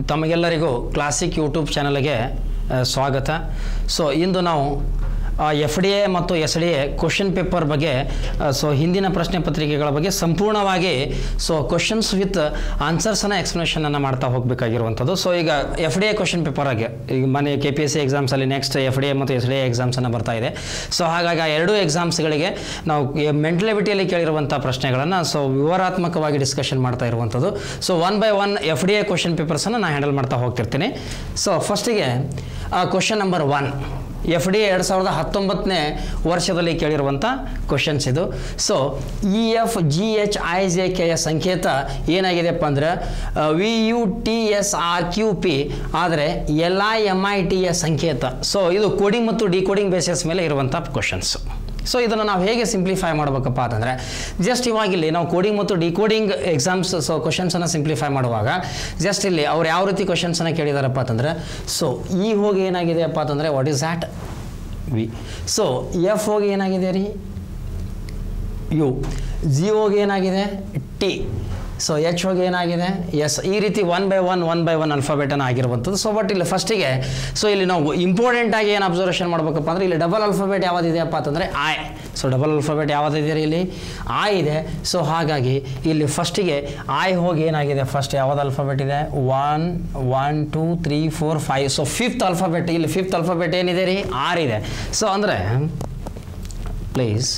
ತಮಗೆಲ್ಲರಿಗೂ classic YouTube ಚಾನಲ್ಗೆ ಆ, ಸ್ವಾಗತ ಸೊ ಇಂದು ನಾವು ಎಫ್ ಡಿ ಎ ಮತ್ತು S D A question paper ಬಗ್ಗೆ ಸೊ ಹಿಂದಿನ ಪ್ರಶ್ನೆ ಪತ್ರಿಕೆಗಳ ಬಗ್ಗೆ ಸಂಪೂರ್ಣವಾಗಿ ಸೊ ಕ್ವಶನ್ಸ್ ವಿತ್ ಆನ್ಸರ್ಸನ್ನು ಎಕ್ಸ್ಪ್ಲನೇಷನನ್ನು ಮಾಡ್ತಾ ಹೋಗಬೇಕಾಗಿರುವಂಥದ್ದು ಸೊ ಈಗ ಎಫ್ ಡಿ ಎ ಕ್ವಶನ್ ಪೇಪರಾಗೆ ಈಗ ಮನೆ ಕೆ ಪಿ ಎಸ್ ಸಿ ಎಕ್ಸಾಮ್ಸಲ್ಲಿ ನೆಕ್ಸ್ಟ್ ಎಫ್ ಡಿ ಎ ಮತ್ತು ಎಸ್ ಡಿ ಎ ಎಕ್ಸಾಮ್ಸನ್ನು ಬರ್ತಾ ಇದೆ ಸೊ ಹಾಗಾಗಿ ಆ ಎರಡೂ ಎಕ್ಸಾಮ್ಸ್ಗಳಿಗೆ ನಾವು ಮೆಂಟಲಿವಿಟಿಯಲ್ಲಿ ಕೇಳಿರುವಂಥ ಪ್ರಶ್ನೆಗಳನ್ನು ಸೊ ವಿವರಾತ್ಮಕವಾಗಿ ಡಿಸ್ಕಷನ್ ಮಾಡ್ತಾ ಇರುವಂಥದ್ದು so one by one F D A question ಪೇಪರ್ಸನ್ನು ನಾನು ಹ್ಯಾಂಡಲ್ ಮಾಡ್ತಾ ಹೋಗ್ತಿರ್ತೀನಿ ಸೊ ಫಸ್ಟಿಗೆ question number one F D ಎರಡು ಸಾವಿರದ ಹತ್ತೊಂಬತ್ತನೇ ವರ್ಷದಲ್ಲಿ ಕೇಳಿರುವಂಥ ಕ್ವಶನ್ಸ್ ಇದು so E F G H I J K ಯ ಸಂಕೇತ ಏನಾಗಿದೆಪ್ಪ ಅಂದ್ರೆ V U T S R Q P ಆದರೆ L I M I T ಯ ಸಂಕೇತ ಸೊ ಇದು ಕೋಡಿಂಗ್ ಮತ್ತು ಡಿಕೋಡಿಂಗ್ ಬೇಸಿಸ್ ಮೇಲೆ ಇರುವಂಥ ಕ್ವಶನ್ಸ್ ಸೊ ಇದನ್ನು ನಾವು ಹೇಗೆ ಸಿಂಪ್ಲಿಫೈ ಮಾಡಬೇಕಪ್ಪ ಅಂತಂದರೆ ಜಸ್ಟ್ ಇವಾಗಿಲ್ಲಿ ನಾವು ಕೋಡಿಂಗ್ ಮತ್ತು ಡಿಕೋಡಿಂಗ್ ಎಕ್ಸಾಮ್ಸ್ ಸೊ ಕ್ವಶನ್ಸನ್ನು ಸಿಂಪ್ಲಿಫೈ ಮಾಡುವಾಗ ಜಸ್ಟ್ ಇಲ್ಲಿ ಅವ್ರು ಯಾವ ರೀತಿ ಕ್ವಶನ್ಸನ್ನು ಕೇಳಿದಾರಪ್ಪ ಅಂತಂದರೆ ಸೊ ಈ ಹೋಗಿ ಏನಾಗಿದೆಯಪ್ಪ ಅಂತಂದರೆ what is that V so F ಹೋಗಿ ಏನಾಗಿದೆ ರೀ ಯು ಜಿ ಹೋಗಿ ಏನಾಗಿದೆ ಟಿ ಸೊ ಎಚ್ ಹೋಗಿ ಏನಾಗಿದೆ ಎಸ್ ಈ ರೀತಿ one by one one by one ಅಲ್ಫಾಬೆಟನ್ನು ಆಗಿರುವಂಥದ್ದು ಸೊ ಬಟ್ ಇಲ್ಲಿ ಫಸ್ಟಿಗೆ ಸೊ ಇಲ್ಲಿ ನಾವು ಇಂಪಾರ್ಟೆಂಟ್ ಆಗಿ ಏನು ಅಬ್ಸರ್ವೇಷನ್ ಮಾಡ್ಬೇಕಪ್ಪ ಅಂದರೆ ಇಲ್ಲಿ ಡಬಲ್ ಅಲ್ಫಾಬೆಟ್ ಯಾವುದಿದೆಯಪ್ಪ ಅಂತಂದರೆ ಐ ಸೊ ಡಬಲ್ ಅಲ್ಫಾಬೆಟ್ ಯಾವುದಿದೆ ರೀ ಇಲ್ಲಿ ಐ ಇದೆ ಸೊ ಹಾಗಾಗಿ ಇಲ್ಲಿ ಫಸ್ಟಿಗೆ ಐ ಹೋಗಿ ಏನಾಗಿದೆ ಫಸ್ಟ್ ಯಾವ್ದು ಅಲ್ಫಾಬೆಟ್ ಇದೆ one one two three four five so fifth alphabet ಇಲ್ಲಿ ಫಿಫ್ತ್ ಅಲ್ಫಾಬೆಟ್ ಏನಿದೆ ರೀ ಆರ್ ಇದೆ ಸೊ ಅಂದರೆ ಪ್ಲೀಸ್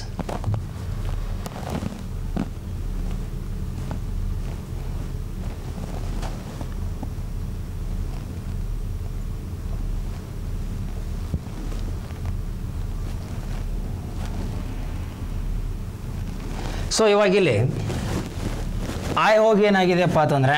ಸೊ ಇವಾಗ ಇಲ್ಲಿ ಆಯ್ ಹೋಗಿ ಏನಾಗಿದೆಯಪ್ಪ ಅಂತಂದರೆ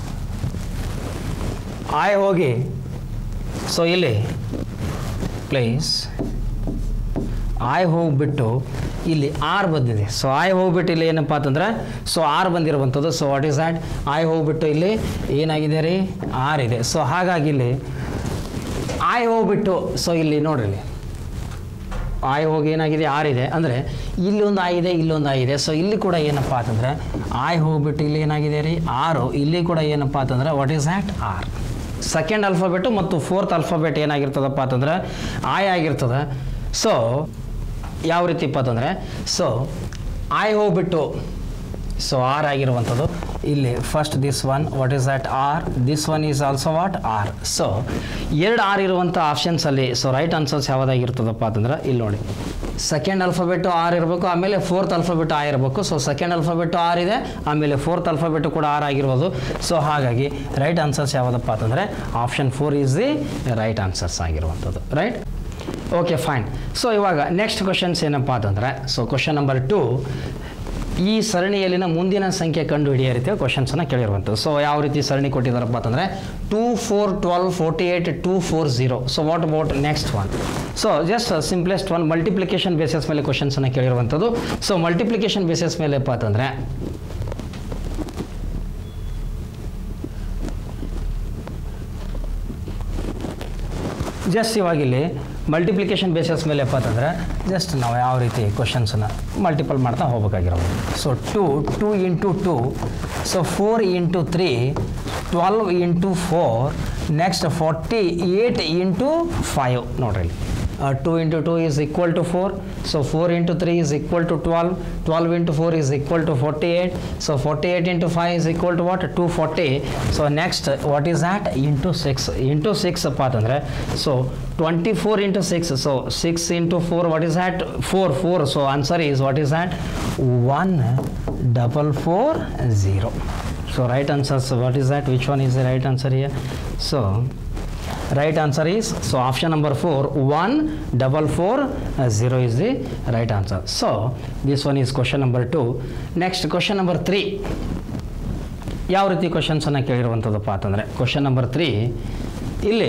ಆಯ್ ಹೋಗಿ ಸೊ ಇಲ್ಲಿ ಪ್ಲೀಸ್ ಆಯ್ ಹೋಗ್ಬಿಟ್ಟು ಇಲ್ಲಿ ಆರ್ ಬಂದಿದೆ ಸೊ ಆಯ್ ಹೋಗ್ಬಿಟ್ಟು ಇಲ್ಲಿ ಏನಪ್ಪ ಅಂತಂದ್ರೆ ಸೊ ಆರ್ ಬಂದಿರುವಂಥದ್ದು so what is that I ಹೋಗ್ಬಿಟ್ಟು ಇಲ್ಲಿ ಏನಾಗಿದೆ ರೀ ಆರ್ ಇದೆ ಸೊ ಹಾಗಾಗಿ ಇಲ್ಲಿ ಆಯ್ ಹೋಗ್ಬಿಟ್ಟು ಸೊ ಇಲ್ಲಿ ನೋಡ್ರಿ ಇಲ್ಲಿ ಆಯ್ ಹೋಗಿ ಏನಾಗಿದೆ ಆರ್ ಇದೆ ಅಂದರೆ ಇಲ್ಲಿ ಒಂದು ಆಯ್ ಇದೆ ಇಲ್ಲೊಂದು ಆಯ್ ಇದೆ ಸೊ ಇಲ್ಲಿ ಕೂಡ ಏನಪ್ಪ ಅಂತಂದರೆ ಆಯ್ ಹೋಗ್ಬಿಟ್ಟು ಇಲ್ಲಿ ಏನಾಗಿದೆ ರೀ ಆರು ಇಲ್ಲಿ ಕೂಡ ಏನಪ್ಪ ಅಂತಂದರೆ what is that R second alphabet ಮತ್ತು ಫೋರ್ತ್ ಅಲ್ಫಾಬೆಟ್ ಏನಾಗಿರ್ತದಪ್ಪ ಅಂತಂದ್ರೆ ಆಯ್ ಆಗಿರ್ತದೆ ಸೊ ಯಾವ ರೀತಿಪ್ಪ ಅಂತಂದರೆ ಸೊ ಆಯ್ ಹೋಗ್ಬಿಟ್ಟು ಸೊ ಆರ್ ಆಗಿರುವಂಥದ್ದು ಇಲ್ಲಿ first this one what is that R this one is also what R so ಎರಡು ಆರ್ ಇರುವಂಥ ಆಪ್ಷನ್ಸಲ್ಲಿ ಸೊ ರೈಟ್ ಆನ್ಸರ್ಸ್ ಯಾವುದಾಗಿರ್ತದಪ್ಪ ಅಂತಂದ್ರೆ ಇಲ್ಲಿ ನೋಡಿ ಸೆಕೆಂಡ್ ಅಲ್ಫಾಬೆಟು ಆರ್ ಇರಬೇಕು ಆಮೇಲೆ ಫೋರ್ತ್ ಅಲ್ಫಾಬೆಟ್ ಆ ಇರಬೇಕು ಸೊ ಸೆಕೆಂಡ್ ಅಲ್ಫಾಬೆಟು ಆರ್ ಇದೆ ಆಮೇಲೆ ಫೋರ್ತ್ ಅಲ್ಫಾಬೆಟು ಕೂಡ ಆರ್ ಆಗಿರ್ಬೋದು ಸೊ ಹಾಗಾಗಿ ರೈಟ್ ಆನ್ಸರ್ಸ್ ಯಾವುದಪ್ಪ ಅಂತಂದರೆ option four is the right answers ಆಗಿರುವಂಥದ್ದು ರೈಟ್ ಓಕೆ ಫೈನ್ ಸೊ ಇವಾಗ ನೆಕ್ಸ್ಟ್ ಕ್ವಶನ್ಸ್ ಏನಪ್ಪ ಅಂತಂದರೆ ಸೊ ಕ್ವಶನ್ ನಂಬರ್ ಟು ಈ ಸರಣಿಯಲ್ಲಿನ ಮುಂದಿನ ಸಂಖ್ಯೆ ಕಂಡು ಹಿಡಿಯೋ ರೀತಿಯ ಕ್ವಶನ್ಸನ್ನು ಕೇಳಿರುವಂಥದ್ದು ಸೊ ಯಾವ ರೀತಿ ಸರಣಿ ಕೊಟ್ಟಿದ್ದಾರಪ್ಪ ಅಂತಂದರೆ two four twelve forty eight two four zero so what about next one so just simplest one multiplication basis ಮೇಲೆ ಕ್ವಶನ್ಸನ್ನು ಕೇಳಿರುವಂಥದ್ದು ಸೊ ಮಲ್ಟಿಪ್ಲಿಕೇಶನ್ ಬೇಸಿಸ್ ಮೇಲೆಪ್ಪ ಅಂತಂದರೆ ಜಸ್ಟ್ ಇವಾಗಿಲ್ಲಿ ಮಲ್ಟಿಪ್ಲಿಕೇಶನ್ ಬೇಸಿಸ್ ಮೇಲೆ ಎಪ್ಪ ಅಂತಂದರೆ ಜಸ್ಟ್ ನಾವು ಯಾವ ರೀತಿ ಕ್ವಶನ್ಸನ್ನು ಮಲ್ಟಿಪಲ್ ಮಾಡ್ತಾ ಹೋಗ್ಬೇಕಾಗಿರೋದು so two two into two so four into three twelve into four next forty eight into five ನೋಡ್ರಿ ಇಲ್ಲಿ two into two is equal to four so four into three is equal to twelve twelve into four is equal to forty eight so forty eight into five is equal to what two forty so next what is that into six into six ಅಪ್ಪ ಅಂತಂದರೆ so twenty four into six so six into four what is that four four so answer is what is that one double four zero so right answers what is that which one is the right answer here so right answer is so option number 4 1 double 4 uh, 0 is the right answer so this one is question number 2 next question number 3 ಯಾವ ರೀತಿ ಕ್ವಶನ್ಸನ್ನು ಕೇಳಿರುವಂಥದ್ದಪ್ಪ ಅಂತಂದರೆ question number three ಇಲ್ಲಿ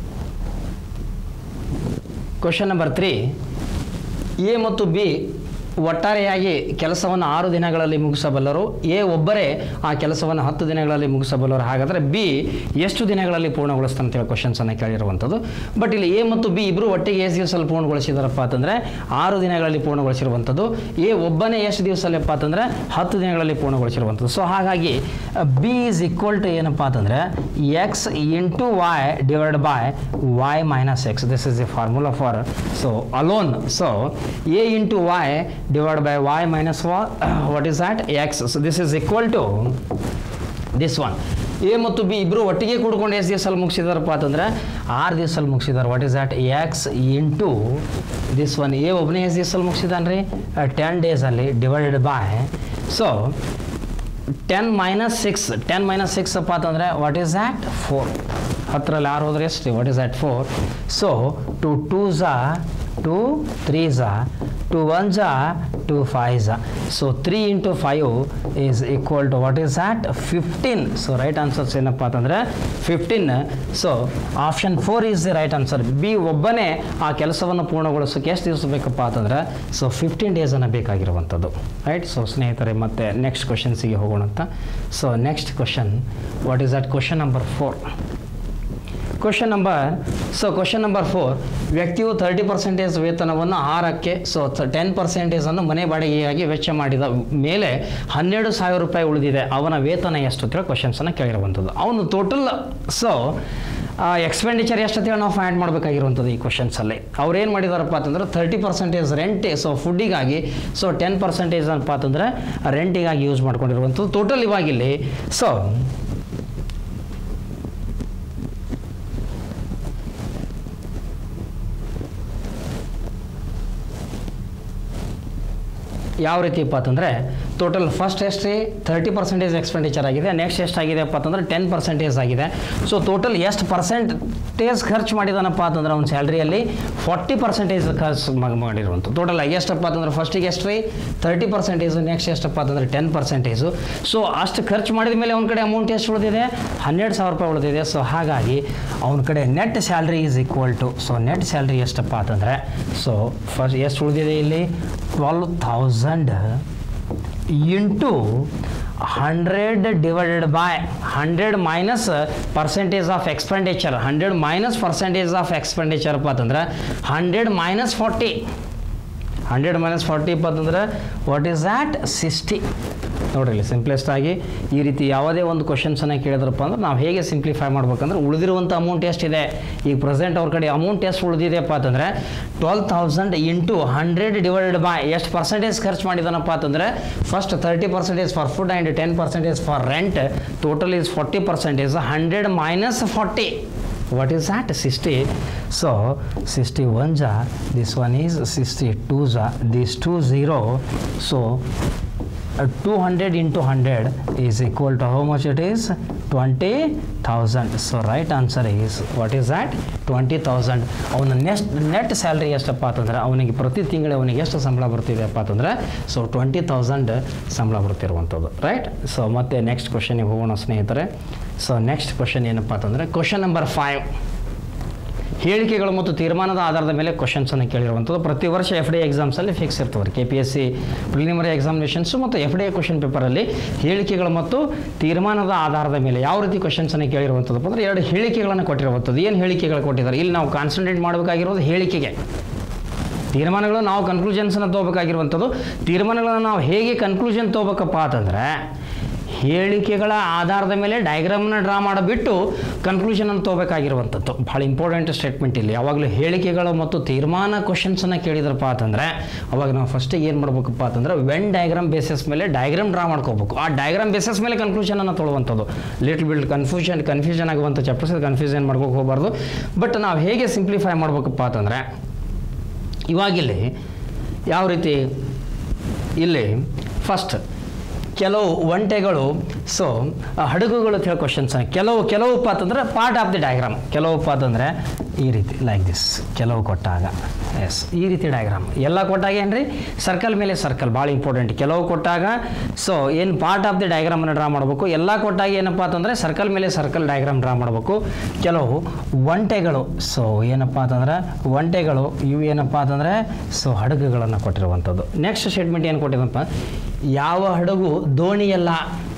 question number three A ಮತ್ತು B ಒಟ್ಟಾರೆಯಾಗಿ ಕೆಲಸವನ್ನು ಆರು ದಿನಗಳಲ್ಲಿ ಮುಗಿಸಬಲ್ಲರು ಎ ಒಬ್ಬರೇ ಆ ಕೆಲಸವನ್ನು ಹತ್ತು ದಿನಗಳಲ್ಲಿ ಮುಗಿಸಬಲ್ಲರು ಹಾಗಾದರೆ ಬಿ ಎಷ್ಟು ದಿನಗಳಲ್ಲಿ ಪೂರ್ಣಗೊಳಿಸ್ತಾನೆ ಅಂತೇಳಿ ಕ್ವಶನ್ಸನ್ನು ಕೇಳಿರುವಂಥದ್ದು ಬಟ್ ಇಲ್ಲಿ ಎ ಮತ್ತು ಬಿ ಇಬ್ಬರು ಒಟ್ಟಿಗೆ ಎಷ್ಟು ದಿವಸದಲ್ಲಿ ಪೂರ್ಣಗೊಳಿಸಿದಾರಪ್ಪ ಅಂತಂದರೆ ಆರು ದಿನಗಳಲ್ಲಿ ಪೂರ್ಣಗೊಳಿಸಿರುವಂಥದ್ದು ಎ ಒಬ್ಬನೇ ಎಷ್ಟು ದಿವಸದಲ್ಲಪ್ಪ ಅಂತಂದರೆ ಹತ್ತು ದಿನಗಳಲ್ಲಿ ಪೂರ್ಣಗೊಳಿಸಿರುವಂಥದ್ದು ಸೊ ಹಾಗಾಗಿ ಬಿ ಈಸ್ ಈಕ್ವಲ್ ಟು ಏನಪ್ಪ ಅಂತಂದರೆ X into Y divide by Y minus X this is a formula for so alone so A into Y divided by y minus what, what is that x so this is equal to this one A ಮತ್ತು B ಇಬ್ಬರು ಒಟ್ಟಿಗೆ ಕೂಡ್ಕೊಂಡು ಎಷ್ಟು ದಿವಸಲ್ಲಿ ಮುಗಿಸಿದಾರಪ್ಪ ಅಂತಂದರೆ ಆರು ದಿವಸಲ್ಲಿ ಮುಗಿಸಿದ್ದಾರೆ what is that X into this one A ಒಬ್ಬನೇ ಎಷ್ಟು ದಿವಸಲ್ಲಿ ಮುಗಿಸಿದಾನೆ ರೀ ಟೆನ್ ಡೇಸಲ್ಲಿ divided by so ten minus six ten minus six ಅಪ್ಪ ಅಂತಂದರೆ ವಾಟ್ ಈಸ್ ದ್ಯಾಟ್ ಫೋರ್ ಹತ್ತರಲ್ಲಿ ಆರು ಹೋದ್ರೆ ಎಷ್ಟು what is that four so two two ಝಾ ಟು ತ್ರೀ ಝಾ ಟು ಒನ್ ಝಾ ಟು ಫೈವ್ ಝಾ so three into five is equal to what is that fifteen so right answers ಏನಪ್ಪ ಅಂತಂದರೆ fifteen so option four is the right answer B ಒಬ್ಬನೇ ಆ ಕೆಲಸವನ್ನು ಪೂರ್ಣಗೊಳಿಸೋಕೆ ಎಷ್ಟು ದಿವಸ ಬೇಕಪ್ಪ ಅಂತಂದರೆ ಸೊ ಫಿಫ್ಟೀನ್ ಡೇಸನ್ನು ಬೇಕಾಗಿರುವಂಥದ್ದು ರೈಟ್ ಸೊ ಸ್ನೇಹಿತರೆ ಮತ್ತೆ ನೆಕ್ಸ್ಟ್ ಕ್ವಶನ್ಸಿಗೆ ಹೋಗೋಣ ಅಂತ so next question what is that question number four question number so question number four ವ್ಯಕ್ತಿಯು ತರ್ಟಿ ಪರ್ಸೆಂಟೇಜ್ ವೇತನವನ್ನು ಆಹಾರಕ್ಕೆ ಸೊ ಟೆನ್ ಪರ್ಸೆಂಟೇಜನ್ನು ಮನೆ ಬಾಡಿಗೆಯಾಗಿ ವೆಚ್ಚ ಮಾಡಿದ ಮೇಲೆ ಹನ್ನೆರಡು ಸಾವಿರ ರೂಪಾಯಿ ಉಳಿದಿದೆ ಅವನ ವೇತನ ಎಷ್ಟು ಅಂತೇಳಿ ಕ್ವಶನ್ಸನ್ನು ಕೇಳಿರುವಂಥದ್ದು ಅವನು ಟೋಟಲ್ ಸೊ ಎಕ್ಸ್ಪೆಂಡಿಚರ್ ಎಷ್ಟು ಅಂತೇಳಿ ನಾವು ಫೈಂಡ್ ಮಾಡಬೇಕಾಗಿರುವಂಥದ್ದು ಈ ಕ್ವಶನ್ಸಲ್ಲಿ ಅವ್ರು ಏನು ಮಾಡಿದಾರಪ್ಪ ಅಂತಂದ್ರೆ ತರ್ಟಿ ಪರ್ಸೆಂಟೇಜ್ ರೆಂಟ್ ಸೊ ಫುಡ್ಡಿಗಾಗಿ ಸೊ ಟೆನ್ ಪರ್ಸೆಂಟೇಜ್ ಏನಪ್ಪ ಅಂತಂದರೆ ರೆಂಟಿಗಾಗಿ ಯೂಸ್ ಮಾಡ್ಕೊಂಡಿರುವಂಥದ್ದು ಟೋಟಲ್ ಇವಾಗಿಲ್ಲಿ ಸೊ ಯಾವ ರೀತಿಯಪ್ಪ ಅಂತಂದರೆ ಟೋಟಲ್ ಫಸ್ಟ್ ಎಷ್ಟು ರೀ ತರ್ಟಿ ಪರ್ಸೆಂಟೇಜ್ ಎಕ್ಸ್ಪೆಂಡಿಚರ್ ಆಗಿದೆ ನೆಕ್ಸ್ಟ್ ಎಷ್ಟಾಗಿದೆಪ್ಪ ಅಂತಂದ್ರೆ ಟೆನ್ ಪರ್ಸೆಂಟೇಜ್ ಆಗಿದೆ ಸೊ ಟೋಟಲ್ ಎಷ್ಟು ಪರ್ಸೆಂಟೇಜ್ ಖರ್ಚು ಮಾಡಿದಾನಪ್ಪ ಅಂತಂದ್ರೆ ಅವ್ನ ಸ್ಯಾಲ್ರಿಯಲ್ಲಿ ಫಾರ್ಟಿ ಪರ್ಸೆಂಟೇಜ್ ಖರ್ಚು ಮ- ಮಾಡಿರುವಂಥ ಟೋಟಲ್ ಆಗಿ ಎಷ್ಟಪ್ಪ ಅಂತಂದ್ರೆ ಫಸ್ಟಿಗೆ ಎಷ್ಟು ರೀ ತರ್ಟಿ ಪರ್ಸೆಂಟೇಜು ನೆಕ್ಸ್ಟ್ ಎಷ್ಟಪ್ಪ ಅಂತಂದ್ರೆ ಟೆನ್ ಪರ್ಸೆಂಟೇಜು ಸೊ ಅಷ್ಟು ಖರ್ಚು ಮಾಡಿದ ಮೇಲೆ ಅವ್ನ ಕಡೆ ಅಮೌಂಟ್ ಎಷ್ಟು ಉಳಿದಿದೆ ಹನ್ನೆರಡು ಸಾವಿರ ರೂಪಾಯಿ ಉಳಿದಿದೆ ಸೊ ಹಾಗಾಗಿ ಅವನ ಕಡೆ net salary is equal to so net salary ಎಷ್ಟಪ್ಪ ಅಂತಂದರೆ ಸೊ ಫಸ್ಟ್ ಎಷ್ಟು ಉಳಿದಿದೆ ಇಲ್ಲಿ twelve thousand into hundred divided by hundred minus percentage of expenditure hundred minus percentage of expenditure ಅಂತಂದ್ರೆ hundred minus forty hundred minus forty ಅಂತಂದ್ರೆ what is that sixty ನೋಡ್ರಿ ಇಲ್ಲಿ simplest ಆಗಿ ಈ ರೀತಿ ಯಾವುದೇ ಒಂದು ಕ್ವಶನ್ಸನ್ನು ಕೇಳಿದ್ರಪ್ಪ ಅಂದ್ರೆ ನಾವು ಹೇಗೆ ಸಿಂಪ್ಲಿಫೈ ಮಾಡ್ಬೇಕಂದ್ರೆ ಉಳಿದಿರುವಂಥ ಅಮೌಂಟ್ ಎಷ್ಟಿದೆ ಈಗ ಪ್ರೆಸೆಂಟ್ ಅವ್ರ ಕಡೆ ಅಮೌಂಟ್ ಎಷ್ಟು ಉಳಿದಿದೆಯಪ್ಪ ಅಂತಂದರೆ twelve thousand into hundred divided by ಎಷ್ಟು ಪರ್ಸೆಂಟೇಜ್ ಖರ್ಚು ಮಾಡಿದಾನಪ್ಪ ಅಂತಂದರೆ first thirty percentage for food and ten percentage for rent total is forty percentage hundred minus forty what is that 60 so 61 ja this one is 62 ja this 2 0 so uh, 200 into 100 is equal to how much it is 20000 so right answer is what is that 20000 ಅವನ next net salary ಎಷ್ಟಪ್ಪ ಅಂತಂದ್ರೆ ಅವನಿಗೆ ಪ್ರತಿ ತಿಂಗಳು ಅವನಿಗೆ ಎಷ್ಟು ಸಂಬಳ ಬರ್ತಿದೆಯಪ್ಪ ಅಂತಂದ್ರೆ ಸೊ ಟ್ವೆಂಟಿ ತೌಸಂಡ್ ಸಂಬಳ ಬರ್ತಿರುವಂಥದ್ದು ರೈಟ್ ಸೊ ಮತ್ತೆ ನೆಕ್ಸ್ಟ್ ಕ್ವಶನಿಗೆ ಹೋಗೋಣ ಸ್ನೇಹಿತರೆ ಸೊ ನೆಕ್ಸ್ಟ್ ಕ್ವಶನ್ ಏನಪ್ಪ ಅಂತಂದರೆ ಕ್ವಶನ್ ನಂಬರ್ ಫೈವ್ ಹೇಳಿಕೆಗಳು ಮತ್ತು ತೀರ್ಮಾನದ ಆಧಾರದ ಮೇಲೆ ಕ್ವಶನ್ಸನ್ನು ಕೇಳಿರುವಂಥದ್ದು ಪ್ರತಿ ವರ್ಷ ಎಫ್ ಡಿ ಎಕ್ಸಾಮ್ಸಲ್ಲಿ ಫಿಕ್ಸ್ ಇರ್ತವೆ K P S C preliminary examinations ಮತ್ತು ಎಫ್ ಡಿ ಎ ಕ್ವಶನ್ ಪೇಪರಲ್ಲಿ ಹೇಳಿಕೆಗಳು ಮತ್ತು ತೀರ್ಮಾನದ ಆಧಾರದ ಮೇಲೆ ಯಾವ ರೀತಿ ಕ್ವಶನ್ಸನ್ನು ಕೇಳಿರುವಂಥದ್ದು ಅಂದರೆ ಎರಡು ಹೇಳಿಕೆಗಳನ್ನು ಕೊಟ್ಟಿರುವಂಥದ್ದು ಏನು ಹೇಳಿಕೆಗಳು ಕೊಟ್ಟಿದ್ದಾರೆ ಇಲ್ಲಿ ನಾವು ಕಾನ್ಸಂಟ್ರೇಟ್ ಮಾಡಬೇಕಾಗಿರೋದು ಹೇಳಿಕೆಗೆ ತೀರ್ಮಾನಗಳು ನಾವು ಕನ್ಕ್ಲೂಷನ್ಸನ್ನು ತೊಗೋಬೇಕಾಗಿರುವಂಥದ್ದು ತೀರ್ಮಾನಗಳನ್ನು ನಾವು ಹೇಗೆ ಕನ್ಕ್ಲೂಷನ್ ತೊಗೋಬೇಕಪ್ಪ ಅಂತಂದರೆ ಹೇಳಿಕೆಗಳ ಆಧಾರದ ಮೇಲೆ ಡಯಾಗ್ರಾಮ್ನ ಡ್ರಾ ಮಾಡಿಬಿಟ್ಟು ಕನ್ಕ್ಲೂಷನನ್ನು ತೊಗೋಬೇಕಾಗಿರುವಂಥದ್ದು ಭಾಳ ಇಂಪಾರ್ಟೆಂಟ್ ಸ್ಟೇಟ್ಮೆಂಟ್ ಇಲ್ಲಿ ಯಾವಾಗಲೂ ಹೇಳಿಕೆಗಳು ಮತ್ತು ತೀರ್ಮಾನ ಕ್ವಶನ್ಸನ್ನು ಕೇಳಿದ್ರಪ್ಪ ಅಂತಂದರೆ ಅವಾಗ ನಾವು ಫಸ್ಟಿಗೆ ಏನು ಮಾಡ್ಬೇಕಪ್ಪ ಅಂತಂದರೆ ವೆನ್ ಡಯಾಗ್ರಾಮ್ ಬೇಸಿಸ್ ಮೇಲೆ ಡಯಾಗ್ರಾಮ್ ಡ್ರಾ ಮಾಡ್ಕೋಬೇಕು ಆ ಡಯಾಗ್ರಾಮ್ ಬೇಸಿಸ್ ಮೇಲೆ ಕನ್ಕ್ಲೂಷನನ್ನು ತೊಗೊಳ್ಳುವಂಥದ್ದು ಲಿಟ್ಲ್ ಬಿಲ್ಡ್ ಕನ್ಫ್ಯೂಷನ್ ಕನ್ಫ್ಯೂಷನ್ ಆಗುವಂಥ ಚಾಪ್ಟರ್ಸ್ ಕನ್ಫ್ಯೂಷನ್ ಮಾಡ್ಕೋಕೆ ಹೋಗಬಾರ್ದು ಬಟ್ ನಾವು ಹೇಗೆ ಸಿಂಪ್ಲಿಫೈ ಮಾಡ್ಬೇಕಪ್ಪ ಅಂತಂದರೆ ಇವಾಗಿಲ್ಲಿ ಯಾವ ರೀತಿ ಇಲ್ಲಿ ಫಸ್ಟ್ ಕೆಲವು ಒಂಟೆಗಳು ಸೊ ಹಡಗುಗಳು ಅಂತ ಹೇಳಿ ಕ್ವಶನ್ಸ್ ಕೆಲವು ಕೆಲವಪ್ಪ ಅಂತಂದ್ರೆ ಪಾರ್ಟ್ ಆಫ್ ದಿ ಡಯಾಗ್ರಾಮ್ ಕೆಲವಪ್ಪ ಅಂತಂದರೆ ಈ ರೀತಿ ಲೈಕ್ ದಿಸ್ ಕೆಲವು ಕೊಟ್ಟಾಗ ಎಸ್ ಈ ರೀತಿ ಡಯಾಗ್ರಾಮ್ ಎಲ್ಲ ಕೊಟ್ಟಾಗ ಏನ್ರಿ ಸರ್ಕಲ್ ಮೇಲೆ ಸರ್ಕಲ್ ಭಾಳ ಇಂಪಾರ್ಟೆಂಟ್ ಕೆಲವು ಕೊಟ್ಟಾಗ ಸೊ ಏನು ಪಾರ್ಟ್ ಆಫ್ ದಿ ಡಯಾಗ್ರಾಮನ್ನು ಡ್ರಾ ಮಾಡಬೇಕು ಎಲ್ಲ ಕೊಟ್ಟಾಗ ಏನಪ್ಪ ಅಂತಂದರೆ ಸರ್ಕಲ್ ಮೇಲೆ ಸರ್ಕಲ್ ಡಯಾಗ್ರಾಮ್ ಡ್ರಾ ಮಾಡಬೇಕು ಕೆಲವು ಒಂಟೆಗಳು ಸೊ ಏನಪ್ಪ ಅಂತಂದ್ರೆ ಒಂಟೆಗಳು ಇವು ಏನಪ್ಪ ಅಂತಂದರೆ ಸೊ ಹಡಗುಗಳನ್ನು ಕೊಟ್ಟಿರುವಂಥದ್ದು ನೆಕ್ಸ್ಟ್ ಸ್ಟೇಟ್ಮೆಂಟ್ ಏನು ಕೊಟ್ಟಿದಪ್ಪ ಯಾವ ಹಡಗು ದೋಣಿಯಲ್ಲ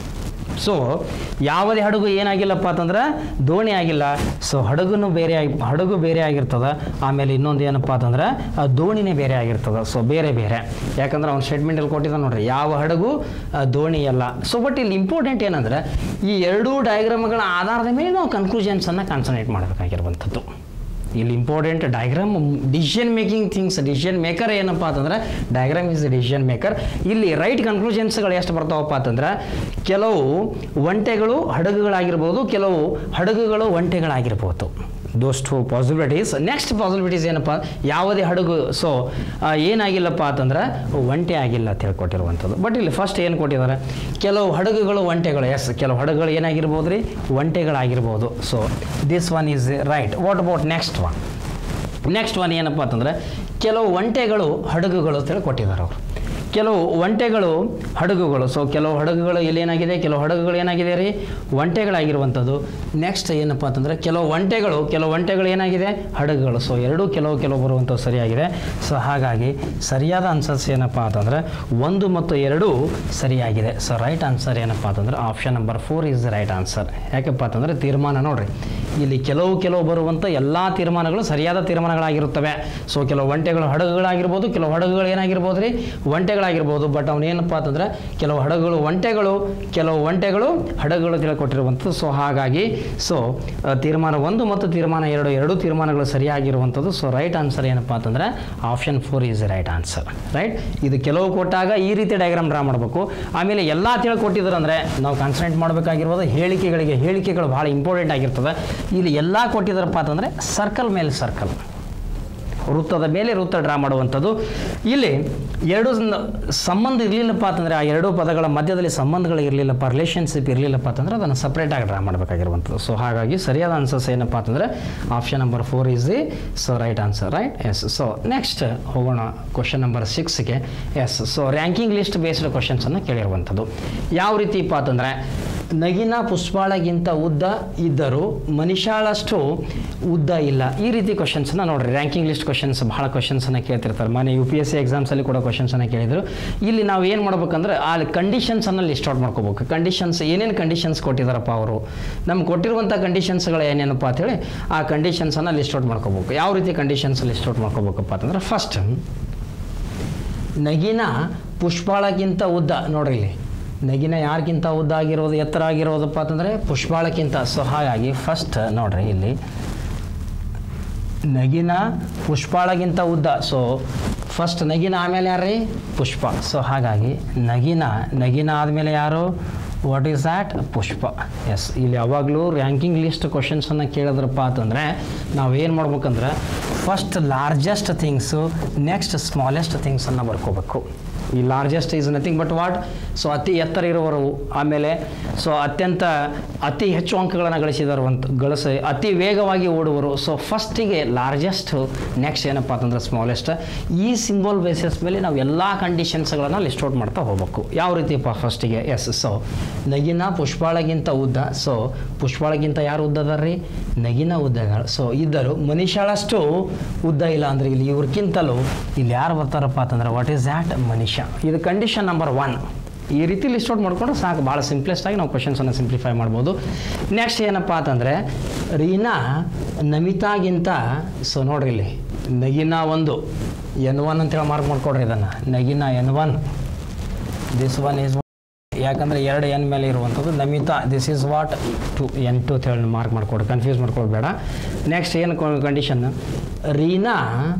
ಸೊ ಯಾವುದೇ ಹಡಗು ಏನಾಗಿಲ್ಲಪ್ಪ ಅಂತಂದ್ರೆ ದೋಣಿ ಆಗಿಲ್ಲ ಸೊ ಹಡಗುನು ಬೇರೆ ಆಗಿ ಹಡಗು ಬೇರೆ ಆಗಿರ್ತದೆ ಆಮೇಲೆ ಇನ್ನೊಂದು ಏನಪ್ಪ ಅಂತಂದ್ರೆ ಆ ದೋಣಿನೇ ಬೇರೆ ಆಗಿರ್ತದೆ ಸೊ ಬೇರೆ ಬೇರೆ ಯಾಕಂದ್ರೆ ಅವ್ನು ಸ್ಟೇಟ್ಮೆಂಟಲ್ಲಿ ಕೊಟ್ಟಿದ್ದ ನೋಡ್ರಿ ಯಾವ ಹಡಗು ಆ, ದೋಣಿ ಅಲ್ಲ ಸೊ ಬಟ್ ಇಲ್ಲಿ ಇಂಪಾರ್ಟೆಂಟ್ ಏನಂದ್ರೆ ಈ ಎರಡೂ ಡಯಾಗ್ರಾಮ್ಗಳ ಆಧಾರದ ಮೇಲೆ ನಾವು ಕನ್ಕ್ಲೂಷನ್ಸನ್ನು ಕಾನ್ಸಂಟ್ರೇಟ್ ಮಾಡಬೇಕಾಗಿರುವಂಥದ್ದು ಇಲ್ಲಿ important diagram decision making things decision maker ಏನಪ್ಪ ಅಂತಂದ್ರೆ ಡಯಾಗ್ರಾಮ್ ಇಸ್ ಡಿಸಿಷನ್ ಮೇಕರ್ ಇಲ್ಲಿ ರೈಟ್ ಕನ್ಕ್ಲೂಷನ್ಸ್ಗಳು ಎಷ್ಟು ಬರ್ತಾವಪ್ಪ ಅಂತಂದ್ರೆ ಕೆಲವು ಒಂಟೆಗಳು ಹಡಗುಗಳಾಗಿರ್ಬೋದು ಕೆಲವು ಹಡಗುಗಳು ಒಂಟೆಗಳಾಗಿರ್ಬೋದು those two possibilities next possibilities ಏನಪ್ಪ ಯಾವುದೇ ಹಡಗು ಸೊ ಏನಾಗಿಲ್ಲಪ್ಪ ಅಂತಂದ್ರೆ ಒಂಟೆ ಆಗಿಲ್ಲ ಅಂತ ಹೇಳ್ಕೊಟ್ಟಿರುವಂಥದ್ದು ಬಟ್ ಇಲ್ಲಿ ಫಸ್ಟ್ ಏನು ಕೊಟ್ಟಿದ್ದಾರೆ ಕೆಲವು ಹಡಗುಗಳು ಒಂಟೆಗಳು ಎಸ್ ಕೆಲವು ಹಡಗುಗಳು ಏನಾಗಿರ್ಬೋದು ರೀ ಒಂಟೆಗಳಾಗಿರ್ಬೋದು so this one is right what about next one next one ಏನಪ್ಪ ಅಂತಂದರೆ ಕೆಲವು ಒಂಟೆಗಳು ಹಡಗುಗಳು ಅಂತೇಳಿ ಕೊಟ್ಟಿದ್ದಾರೆ ಅವರು ಕೆಲವು ಒಂಟೆಗಳು ಹಡಗುಗಳು ಸೊ ಕೆಲವು ಹಡಗುಗಳು ಇಲ್ಲಿ ಏನಾಗಿದೆ ಕೆಲವು ಹಡಗುಗಳು ಏನಾಗಿದೆ ರೀ ಒಂಟೆಗಳಾಗಿರುವಂಥದ್ದು ನೆಕ್ಸ್ಟ್ ಏನಪ್ಪ ಅಂತಂದರೆ ಕೆಲವು ಒಂಟೆಗಳು ಕೆಲವು ಒಂಟೆಗಳು ಏನಾಗಿದೆ ಹಡಗುಗಳು ಸೊ ಎರಡೂ ಕೆಲವು ಕೆಲವು ಬರುವಂಥದ್ದು ಸರಿಯಾಗಿದೆ ಸೊ ಹಾಗಾಗಿ ಸರಿಯಾದ ಆನ್ಸರ್ಸ್ ಏನಪ್ಪ ಅಂತಂದರೆ ಒಂದು ಮತ್ತು ಎರಡು ಸರಿಯಾಗಿದೆ ಸೊ ರೈಟ್ ಆನ್ಸರ್ ಏನಪ್ಪ ಅಂತಂದರೆ option number four is the right answer ಯಾಕಪ್ಪ ಅಂತಂದರೆ ತೀರ್ಮಾನ ನೋಡ್ರಿ ಇಲ್ಲಿ ಕೆಲವು ಕೆಲವು ಬರುವಂಥ ಎಲ್ಲ ತೀರ್ಮಾನಗಳು ಸರಿಯಾದ ತೀರ್ಮಾನಗಳಾಗಿರುತ್ತವೆ ಸೊ ಕೆಲವು ಒಂಟೆಗಳು ಹಡಗುಗಳಾಗಿರ್ಬೋದು ಕೆಲವು ಹಡಗುಗಳು ಏನಾಗಿರ್ಬೋದು ರೀ ಒಂಟೆಗಳಾಗಿರ್ಬೋದು ಬಟ್ ಅವನೇನಪ್ಪ ಅಂತಂದ್ರೆ ಕೆಲವು ಹಡಗುಗಳು ಒಂಟೆಗಳು ಕೆಲವು ಒಂಟೆಗಳು ಹಡಗುಗಳು ತಿಳ್ಕೊಟ್ಟಿರುವಂಥದ್ದು ಸೊ ಹಾಗಾಗಿ ಸೊ ಆ, ತೀರ್ಮಾನ ಒಂದು ಮತ್ತು ತೀರ್ಮಾನ ಎರಡು ಎರಡು ತೀರ್ಮಾನಗಳು ಸರಿಯಾಗಿರುವಂಥದ್ದು ಸೊ ರೈಟ್ ಆನ್ಸರ್ ಏನಪ್ಪ ಅಂತಂದ್ರೆ option four is right answer right ಇದು ಕೆಲವು ಕೊಟ್ಟಾಗ ಈ ರೀತಿ ಡಯಾಗ್ರಾಮ್ ಡ್ರಾ ಮಾಡಬೇಕು ಆಮೇಲೆ ಎಲ್ಲ ತಿಳ್ಕೊಟ್ಟಿದ್ರು ಅಂದರೆ ನಾವು ಕಾನ್ಸಂಟ್ರೇಟ್ ಮಾಡಬೇಕಾಗಿರೋದು ಹೇಳಿಕೆಗಳಿಗೆ ಹೇಳಿಕೆಗಳು ಭಾಳ ಇಂಪಾರ್ಟೆಂಟ್ ಆಗಿರ್ತದೆ ಇಲ್ಲಿ ಎಲ್ಲ ಕೊಟ್ಟಿದ್ದಾರಪ್ಪ ಅಂತಂದರೆ ಸರ್ಕಲ್ ಮೇಲೆ ಸರ್ಕಲ್ ವೃತ್ತದ ಮೇಲೆ ವೃತ್ತ ಡ್ರಾ ಮಾಡುವಂಥದ್ದು ಇಲ್ಲಿ ಎರಡು ನ- ಸಂಬಂಧ ಇರಲಿಲ್ಲಪ್ಪ ಅಂತಂದರೆ ಆ ಎರಡು ಪದಗಳ ಮಧ್ಯದಲ್ಲಿ ಸಂಬಂಧಗಳು ಇರಲಿಲ್ಲಪ್ಪ ರಿಲೇಷನ್ಶಿಪ್ ಇರಲಿಲ್ಲಪ್ಪ ಅಂತಂದರೆ ಅದನ್ನು ಸಪ್ರೇಟಾಗಿ ಡ್ರಾ ಮಾಡಬೇಕಾಗಿರುವಂಥದ್ದು ಸೊ ಹಾಗಾಗಿ ಸರಿಯಾದ ಆನ್ಸರ್ಸ್ ಏನಪ್ಪ ಅಂತಂದರೆ option number four is the so right answer right yes so next ಹೋಗೋಣ ಕ್ವಶನ್ ನಂಬರ್ ಸಿಕ್ಸ್ಗೆ yes so ranking list based ಕ್ವಶನ್ಸನ್ನು ಕೇಳಿರುವಂಥದ್ದು ಯಾವ ರೀತಿಪ್ಪ ಅಂತಂದರೆ ನಗಿನ ಪುಷ್ಪಾಳಗಿಂತ ಉದ್ದ ಇದ್ದರೂ ಮನುಷ್ಯಾಳಷ್ಟು ಉದ್ದ ಇಲ್ಲ ಈ ರೀತಿ ಕ್ವಶನ್ಸನ್ನ ನೋಡ್ರಿ ರ್ಯಾಂಕಿಂಗ್ ಲಿಸ್ಟ್ ಕ್ವಶನ್ಸ್ ಭಾಳ ಕ್ವಶನ್ಸನ್ನು ಕೇಳ್ತಿರ್ತಾರೆ ಮನೆ ಯು ಪಿ ಎಸ್ ಸಿ ಎಕ್ಸಾಮ್ಸಲ್ಲಿ ಕೂಡ ಕ್ವಶನ್ಸನ್ನು ಕೇಳಿದರು ಇಲ್ಲಿ ನಾವು ಏನು ಮಾಡ್ಬೇಕಂದ್ರೆ ಆ ಕಂಡೀಷನ್ಸನ್ನು ಲಿಸ್ಟ್ ಔಟ್ ಮಾಡ್ಕೋಬೇಕು ಕಂಡೀಷನ್ಸ್ ಏನೇನು ಕಂಡೀಷನ್ಸ್ ಕೊಟ್ಟಿದ್ದಾರಪ್ಪ ಅವರು ನಮ್ಗೆ ಕೊಟ್ಟಿರುವಂಥ ಕಂಡೀಷನ್ಸ್ಗಳು ಏನೇನಪ್ಪ ಅಂತೇಳಿ ಆ ಕಂಡೀಷನ್ಸನ್ನು ಲಿಸ್ಟ್ ಔಟ್ ಮಾಡ್ಕೋಬೇಕು ಯಾವ ರೀತಿ ಕಂಡೀಷನ್ಸ್ ಲಿಸ್ಟ್ ಔಟ್ ಮಾಡ್ಕೋಬೇಕಪ್ಪ ಅಂತಂದ್ರೆ ಫಸ್ಟ್ ನಗಿನ ಪುಷ್ಪಾಳಕ್ಕಿಂತ ಉದ್ದ ನೋಡ್ರಿ ಇಲ್ಲಿ ನಗಿನ ಯಾರಿಗಿಂತ ಉದ್ದ ಆಗಿರೋದು ಎತ್ತರ ಆಗಿರೋದಪ್ಪ ಅಂತಂದರೆ ಪುಷ್ಪಾಳಕ್ಕಿಂತ ಸೊ ಹಾಗಾಗಿ ಫಸ್ಟ್ ನೋಡ್ರಿ ಇಲ್ಲಿ ನಗಿನ ಪುಷ್ಪಾಳಗಿಂತ ಉದ್ದ ಸೊ ಫಸ್ಟ್ ನಗಿನ ಆಮೇಲೆ ಯಾರ್ರಿ ಪುಷ್ಪ ಸೊ ಹಾಗಾಗಿ ನಗಿನ ನಗಿನ ಆದಮೇಲೆ ಯಾರು what is that Pushpa yes ಇಲ್ಲಿ ಯಾವಾಗಲೂ ರ್ಯಾಂಕಿಂಗ್ ಲಿಸ್ಟ್ ಕ್ವಶನ್ಸನ್ನು ಕೇಳಿದ್ರಪ್ಪ ಅಂತಂದರೆ ನಾವು ಏನು ಮಾಡ್ಬೇಕಂದ್ರೆ first largest things next smallest ಥಿಂಗ್ಸನ್ನು ಬರ್ಕೋಬೇಕು ಈ largest is nothing but what so ಅತಿ ಎತ್ತರ ಇರುವವರು ಆಮೇಲೆ ಸೊ ಅತ್ಯಂತ ಅತಿ ಹೆಚ್ಚು ಅಂಕಗಳನ್ನು ಗಳಿಸಿದವರು ಅಂತ ಗಳಿಸಿ ಅತಿ ವೇಗವಾಗಿ ಓಡುವರು ಸೊ ಫಸ್ಟಿಗೆ ಲಾರ್ಜೆಸ್ಟ್ ನೆಕ್ಸ್ಟ್ ಏನಪ್ಪ ಅಂತಂದ್ರೆ ಸ್ಮಾಲೆಸ್ಟ್ ಈ ಸಿಂಬಲ್ ಬೇಸಿಸ್ ಮೇಲೆ ನಾವು ಎಲ್ಲ ಕಂಡೀಷನ್ಸ್ಗಳನ್ನು ಲಿಸ್ಟ್ ಔಟ್ ಮಾಡ್ತಾ ಹೋಗ್ಬೇಕು ಯಾವ ರೀತಿಯಪ್ಪ ಫಸ್ಟಿಗೆ ಎಸ್ ಸೊ ನಗಿನ ಪುಷ್ಪಾಳಗಿಂತ ಉದ್ದ ಸೊ ಪುಷ್ಪಾಳಗಿಂತ ಯಾರು ಉದ್ದ ಅದಾರ್ರಿ ನಗಿನ ಉದ್ದಗಳು ಸೊ ಇದ್ದರು ಮನುಷ್ಯಾಳಷ್ಟು ಉದ್ದ ಇಲ್ಲ ಅಂದರೆ ಇಲ್ಲಿ ಇವ್ರಕ್ಕಿಂತಲೂ ಇಲ್ಲಿ ಯಾರು ಬರ್ತಾರಪ್ಪ ಅಂತಂದ್ರೆ ವಾಟ್ ಈಸ್ ದ್ಯಾಟ್ ಮನುಷ್ಯ ಇದು ಕಂಡೀಷನ್ ನಂಬರ್ ಒನ್ ಈ ರೀತಿ ಲಿಸ್ಟ್ ಔಟ್ ಮಾಡ್ಕೊಂಡ್ರೆ ಸಾಕು ಭಾಳ ಸಿಂಪ್ಲೆಸ್ಟ್ ಆಗಿ ನಾವು ಕ್ವಶನ್ಸನ್ನು ಸಿಂಪ್ಲಿಫೈ ಮಾಡ್ಬೋದು ನೆಕ್ಸ್ಟ್ ಏನಪ್ಪ ಅಂತಂದರೆ ರೀನಾ ನಮಿತಾಗಿಂತ ಸೊ ನೋಡ್ರಿ ಇಲ್ಲಿ ನಗಿನ ಒಂದು ಎನ್ ಒನ್ ಅಂತೇಳಿ ಮಾರ್ಕ್ ಮಾಡ್ಕೊಡ್ರಿ ಇದನ್ನು Nagina N one this one is ಯಾಕಂದರೆ ಎರಡು ಎನ್ ಮೇಲೆ ಇರುವಂಥದ್ದು Namita this is what two N two ಅಂತ ಹೇಳಿ ಮಾರ್ಕ್ ಮಾಡ್ಕೊಡಿ ಕನ್ಫ್ಯೂಸ್ ಮಾಡ್ಕೊಳ್ಬೇಡ ನೆಕ್ಸ್ಟ್ ಏನು ಕಂಡೀಷನ್ ರೀನಾ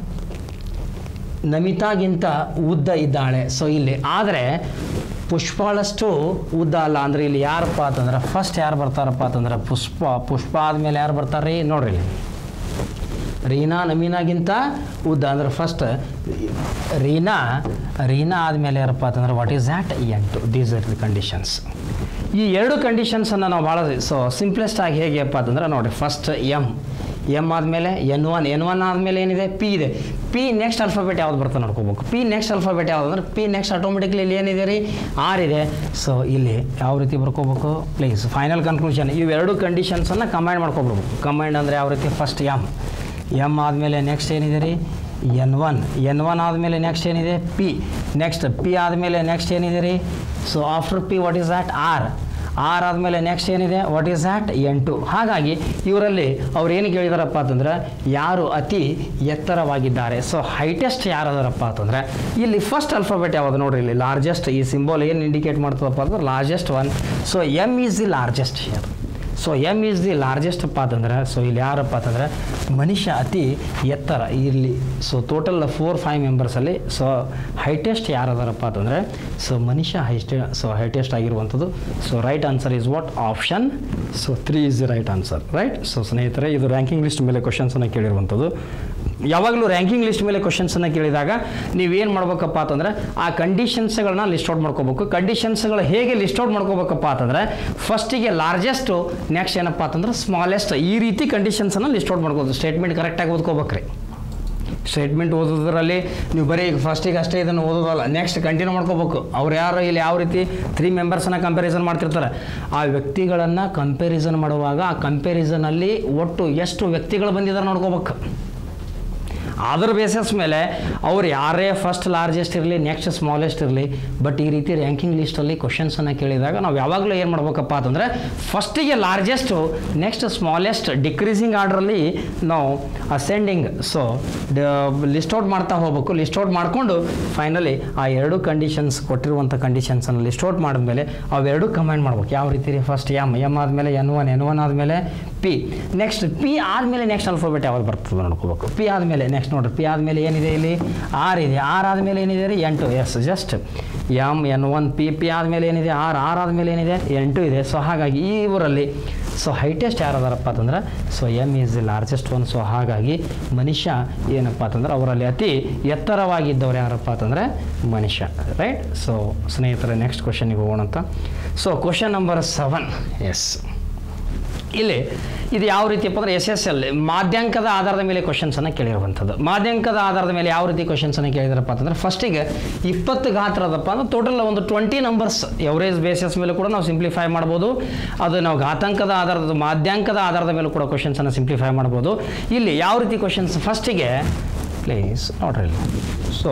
ನಮಿತಾಗಿಂತ ಉದ್ದ ಇದ್ದಾಳೆ ಸೊ ಇಲ್ಲಿ ಆದರೆ ಪುಷ್ಪಾಳಷ್ಟು ಉದ್ದ ಅಲ್ಲ ಅಂದರೆ ಇಲ್ಲಿ ಯಾರಪ್ಪ ಅಂತಂದ್ರೆ ಫಸ್ಟ್ ಯಾರು ಬರ್ತಾರಪ್ಪ ಅಂತಂದ್ರೆ ಪುಷ್ಪ ಪುಷ್ಪ ಆದಮೇಲೆ ಯಾರು ಬರ್ತಾರೆ ನೋಡ್ರಿ ಇಲ್ಲಿ ರೀನಾ ನಮೀನಾಗಿಂತ ಉದ್ದ ಅಂದ್ರೆ ಫಸ್ಟ್ ರೀನಾ ರೀನಾ ಆದಮೇಲೆ ಯಾರಪ್ಪ ಅಂತಂದ್ರೆ ವಾಟ್ ಈಸ್ ದ್ಯಾಟ್ ಎಂಟು ದೀಸ್ ಆರ್ ದಿ ಕಂಡೀಷನ್ಸ್ ಈ ಎರಡು ಕಂಡೀಷನ್ಸನ್ನು ನಾವು ಭಾಳ ಸೊ ಸಿಂಪ್ಲೆಸ್ಟ್ ಆಗಿ ಹೇಗೆಪ್ಪ ಅಂತಂದ್ರೆ ನೋಡಿ ಫಸ್ಟ್ ಎಮ್ ಎಮ್ ಆದಮೇಲೆ ಎನ್ ಒನ್ ಎನ್ ಒನ್ ಆದಮೇಲೆ ಏನಿದೆ ಪಿ ಇದೆ ಪಿ ನೆಕ್ಸ್ಟ್ ಅಲ್ಫಾಬೆಟ್ ಯಾವ್ದು ಬರ್ತದೆ ನೋಡ್ಕೋಬೇಕು ಪಿ ನೆಕ್ಸ್ಟ್ ಅಲ್ಫಾಬೆಟ್ ಯಾವ್ದು ಅಂದ್ರೆ ಪಿ ನೆಕ್ಸ್ಟ್ ಆಟೋಮೆಟಿಕ್ಲಿ ಇಲ್ಲಿ ಏನಿದೆ ರೀ ಆರ್ ಇದೆ ಸೊ ಇಲ್ಲಿ ಯಾವ ರೀತಿ ಬರ್ಕೋಬೇಕು ಪ್ಲೀಸ್ ಫೈನಲ್ ಕನ್ಕ್ಲೂಷನ್ ಇವೆರಡು ಕಂಡೀಷನ್ಸನ್ನು ಕಂಬೈನ್ ಮಾಡ್ಕೊಬಿಡ್ಬೇಕು ಕಂಬೈಂಡ್ ಅಂದರೆ ಯಾವ ರೀತಿ ಫಸ್ಟ್ ಎಮ್ ಎಮ್ ಆದಮೇಲೆ ನೆಕ್ಸ್ಟ್ ಏನಿದೆ ರೀ ಎನ್ ಒನ್ ಎನ್ ಒನ್ ಆದಮೇಲೆ ನೆಕ್ಸ್ಟ್ ಏನಿದೆ ಪಿ ನೆಕ್ಸ್ಟ್ ಪಿ ಆದಮೇಲೆ ನೆಕ್ಸ್ಟ್ ಏನಿದೆ ರೀ so after P what is that R R ಆದಮೇಲೆ ನೆಕ್ಸ್ಟ್ ಏನಿದೆ ವಾಟ್ ಈಸ್ ದ್ಯಾಟ್ ಎಂಟು ಹಾಗಾಗಿ ಇವರಲ್ಲಿ ಅವ್ರು ಏನು ಕೇಳಿದಾರಪ್ಪ ಅಂತಂದ್ರೆ ಯಾರು ಅತಿ ಎತ್ತರವಾಗಿದ್ದಾರೆ ಸೊ ಹೈಟೆಸ್ಟ್ ಯಾರು ಅದಾರಪ್ಪ ಅಂತಂದ್ರೆ ಇಲ್ಲಿ ಫಸ್ಟ್ ಅಲ್ಫಾಬೆಟ್ ಯಾವುದು ನೋಡ್ರಿ ಇಲ್ಲಿ ಲಾರ್ಜೆಸ್ಟ್ ಈ ಸಿಂಬಲ್ ಏನು ಇಂಡಿಕೇಟ್ ಮಾಡ್ತದಪ್ಪ ಅಂದ್ರೆ largest one so M is the largest here so M is the largest ಅಪ್ಪ ಅಂತಂದ್ರೆ ಸೊ ಇಲ್ಲಿ ಯಾರಪ್ಪ ಅಂತಂದ್ರೆ ಮನುಷ್ಯ ಅತಿ ಎತ್ತರ ಇಲ್ಲಿ ಸೊ ಟೋಟಲ್ ಫೋರ್ ಫೈವ್ ಮೆಂಬರ್ಸಲ್ಲಿ ಸೊ ಹೈಟೆಸ್ಟ್ ಯಾರು ಅದಾರಪ್ಪ ಅಂತಂದರೆ ಸೊ ಮನುಷ್ಯ ಹೈಸ್ಟೆ ಸೊ ಹೈಟೆಸ್ಟ್ ಆಗಿರುವಂಥದ್ದು so right answer is what option so three is the right answer right so ಸ್ನೇಹಿತರೆ ಇದು ರ್ಯಾಂಕಿಂಗ್ ಲಿಸ್ಟ್ ಮೇಲೆ ಕ್ವಶನ್ಸನ್ನು ಕೇಳಿರುವಂಥದ್ದು ಯಾವಾಗಲೂ ರ್ಯಾಂಕಿಂಗ್ ಲಿಸ್ಟ್ ಮೇಲೆ ಕ್ವಶನ್ಸನ್ನು ಕೇಳಿದಾಗ ನೀವೇನು ಮಾಡ್ಬೇಕಪ್ಪ ಅಂತಂದ್ರೆ ಆ ಕಂಡೀಷನ್ಸ್ಗಳನ್ನ ಲಿಸ್ಟ್ ಔಟ್ ಮಾಡ್ಕೋಬೇಕು ಕಂಡೀಷನ್ಸ್ಗಳು ಹೇಗೆ ಲಿಸ್ಟ್ ಔಟ್ ಮಾಡ್ಕೋಬೇಕಪ್ಪ ಅಂತಂದ್ರೆ ಫಸ್ಟಿಗೆ ಲಾರ್ಜೆಸ್ಟು ನೆಕ್ಸ್ಟ್ ಏನಪ್ಪ ಅಂತಂದ್ರೆ ಸ್ಮಾಲೆಸ್ಟ್ ಈ ರೀತಿ ಕಂಡೀಷನ್ಸನ್ನು ಲಿಸ್ಟ್ ಔಟ್ ಮಾಡ್ಕೋದು ಸ್ಟೇಟ್ಮೆಂಟ್ ಕರೆಕ್ಟಾಗಿ ಓದ್ಕೋಬೇಕ್ರಿ ಸ್ಟೇಟ್ಮೆಂಟ್ ಓದೋದ್ರಲ್ಲಿ ನೀವು ಬರೀ ಈಗ ಫಸ್ಟಿಗೆ ಅಷ್ಟೇ ಇದನ್ನು ಓದೋದಲ್ಲ ನೆಕ್ಸ್ಟ್ ಕಂಟಿನ್ಯೂ ಮಾಡ್ಕೋಬೇಕು ಅವ್ರು ಯಾರು ಇಲ್ಲಿ ಯಾವ ರೀತಿ ತ್ರೀ ಮೆಂಬರ್ಸನ್ನ ಕಂಪ್ಯಾರಿಸನ್ ಮಾಡ್ತಿರ್ತಾರೆ ಆ ವ್ಯಕ್ತಿಗಳನ್ನು ಕಂಪ್ಯಾರಿಸನ್ ಮಾಡುವಾಗ ಆ ಕಂಪ್ಯಾರಿಸನಲ್ಲಿ ಒಟ್ಟು ಎಷ್ಟು ವ್ಯಕ್ತಿಗಳು ಬಂದಿದ್ದಾರೆ ನೋಡ್ಕೋಬೇಕು ಅದರ ಬೇಸಿಸ್ ಮೇಲೆ ಅವ್ರು ಯಾರೇ ಫಸ್ಟ್ ಲಾರ್ಜೆಸ್ಟ್ ಇರಲಿ ನೆಕ್ಸ್ಟ್ ಸ್ಮಾಲೆಸ್ಟ್ ಇರಲಿ ಬಟ್ ಈ ರೀತಿ ರ್ಯಾಂಕಿಂಗ್ ಲಿಸ್ಟಲ್ಲಿ ಕ್ವಶನ್ಸನ್ನು ಕೇಳಿದಾಗ ನಾವು ಯಾವಾಗಲೂ ಏನು ಮಾಡ್ಬೇಕಪ್ಪ ಅಂತಂದರೆ ಫಸ್ಟಿಗೆ ಲಾರ್ಜೆಸ್ಟು ನೆಕ್ಸ್ಟ್ ಸ್ಮಾಲೆಸ್ಟ್ ಡಿಕ್ರೀಸಿಂಗ್ ಆರ್ಡ್ರಲ್ಲಿ ನಾವು ಅಸೆಂಡಿಂಗ್ ಸೊ ಲಿಸ್ಟ್ ಔಟ್ ಮಾಡ್ತಾ ಹೋಗ್ಬೇಕು ಲಿಸ್ಟ್ ಔಟ್ ಮಾಡಿಕೊಂಡು ಫೈನಲಿ ಆ ಎರಡು ಕಂಡೀಷನ್ಸ್ ಕೊಟ್ಟಿರುವಂಥ ಕಂಡೀಷನ್ಸನ್ನು ಲಿಸ್ಟ್ ಔಟ್ ಮಾಡಿದ್ಮೇಲೆ ಅವೆರಡು ಕಮೆಂಟ್ ಮಾಡ್ಬೇಕು ಯಾವ ರೀತಿ ರೀ ಫಸ್ಟ್ ಎಮ್ ಎಮ್ ಆದಮೇಲೆ ಎನ್ ಒನ್ ಎನ್ ಒನ್ ಆದಮೇಲೆ ಪಿ ನೆಕ್ಸ್ಟ್ ಪಿ ಆದಮೇಲೆ ನೆಕ್ಸ್ಟ್ ಅಲ್ಫಾಬೆಟ್ ಯಾವ್ದು ಬರ್ತದೆ ನೋಡ್ಕೋಬೇಕು ಪಿ ಆದಮೇಲೆ ನೆಕ್ಸ್ಟ್ ನೋಡ್ರಿ ಪಿ ಆದಮೇಲೆ ಏನಿದೆ ಇಲ್ಲಿ ಆರ್ ಇದೆ ಆರ್ ಆದಮೇಲೆ ಏನಿದೆ ರೀ ಎಂಟು yes just M N one P P ಆದಮೇಲೆ ಏನಿದೆ ಆರ್ ಆರ್ ಆದಮೇಲೆ ಏನಿದೆ ಎಂಟು ಇದೆ ಸೊ ಹಾಗಾಗಿ ಈ ಊರಲ್ಲಿ ಸೊ ಹೈಟೆಸ್ಟ್ ಯಾರು ಅದಾರಪ್ಪ ಅಂತಂದ್ರೆ so M is the largest one so ಹಾಗಾಗಿ ಮನುಷ್ಯ ಏನಪ್ಪ ಅಂತಂದ್ರೆ ಅವರಲ್ಲಿ ಅತಿ ಎತ್ತರವಾಗಿದ್ದವ್ರು ಯಾರಪ್ಪ ಅಂತಂದರೆ ಮನುಷ್ಯ ರೈಟ್ ಸೊ ಸ್ನೇಹಿತರೆ ನೆಕ್ಸ್ಟ್ ಕ್ವಶನಿಗೆ ಹೋಗೋಣ ಅಂತ so question number seven yes ಇಲ್ಲಿ ಇದು ಯಾವ ರೀತಿಯಪ್ಪ ಅಂದರೆ ಎಸ್ ಎಸ್ ಎಲ್ ಮಾಧ್ಯಾಂಕದ ಆಧಾರದ ಮೇಲೆ ಕ್ವಶನ್ಸನ್ನು ಕೇಳಿರುವಂಥದ್ದು ಮಾಧ್ಯಾಂಕದ ಆಧಾರದ ಮೇಲೆ ಯಾವ ರೀತಿ ಕ್ವಶನ್ಸನ್ನು ಕೇಳಿದಾರಪ್ಪ ಅಂತಂದ್ರೆ ಫಸ್ಟಿಗೆ ಇಪ್ಪತ್ತು ಗಾತ್ರದಪ್ಪ ಅಂದ್ರೆ ಟೋಟಲ್ ಒಂದು ಟ್ವೆಂಟಿ ನಂಬರ್ಸ್ ಎವರೇಜ್ ಬೇಸಿಸ್ ಮೇಲೆ ಕೂಡ ನಾವು ಸಿಂಪ್ಲಿಫೈ ಮಾಡ್ಬೋದು ಅದು ನಾವು ಘಾತಾಂಕದ ಆಧಾರದ ಮಾಧ್ಯಾಂಕದ ಆಧಾರದ ಮೇಲೆ ಕೂಡ ಕ್ವಶನ್ಸನ್ನು ಸಿಂಪ್ಲಿಫೈ ಮಾಡ್ಬೋದು ಇಲ್ಲಿ ಯಾವ ರೀತಿ ಕ್ವಶನ್ಸ್ ಫಸ್ಟಿಗೆ ಪ್ಲೀಸ್ ನೋಡ್ರಿ ಇಲ್ಲಿ so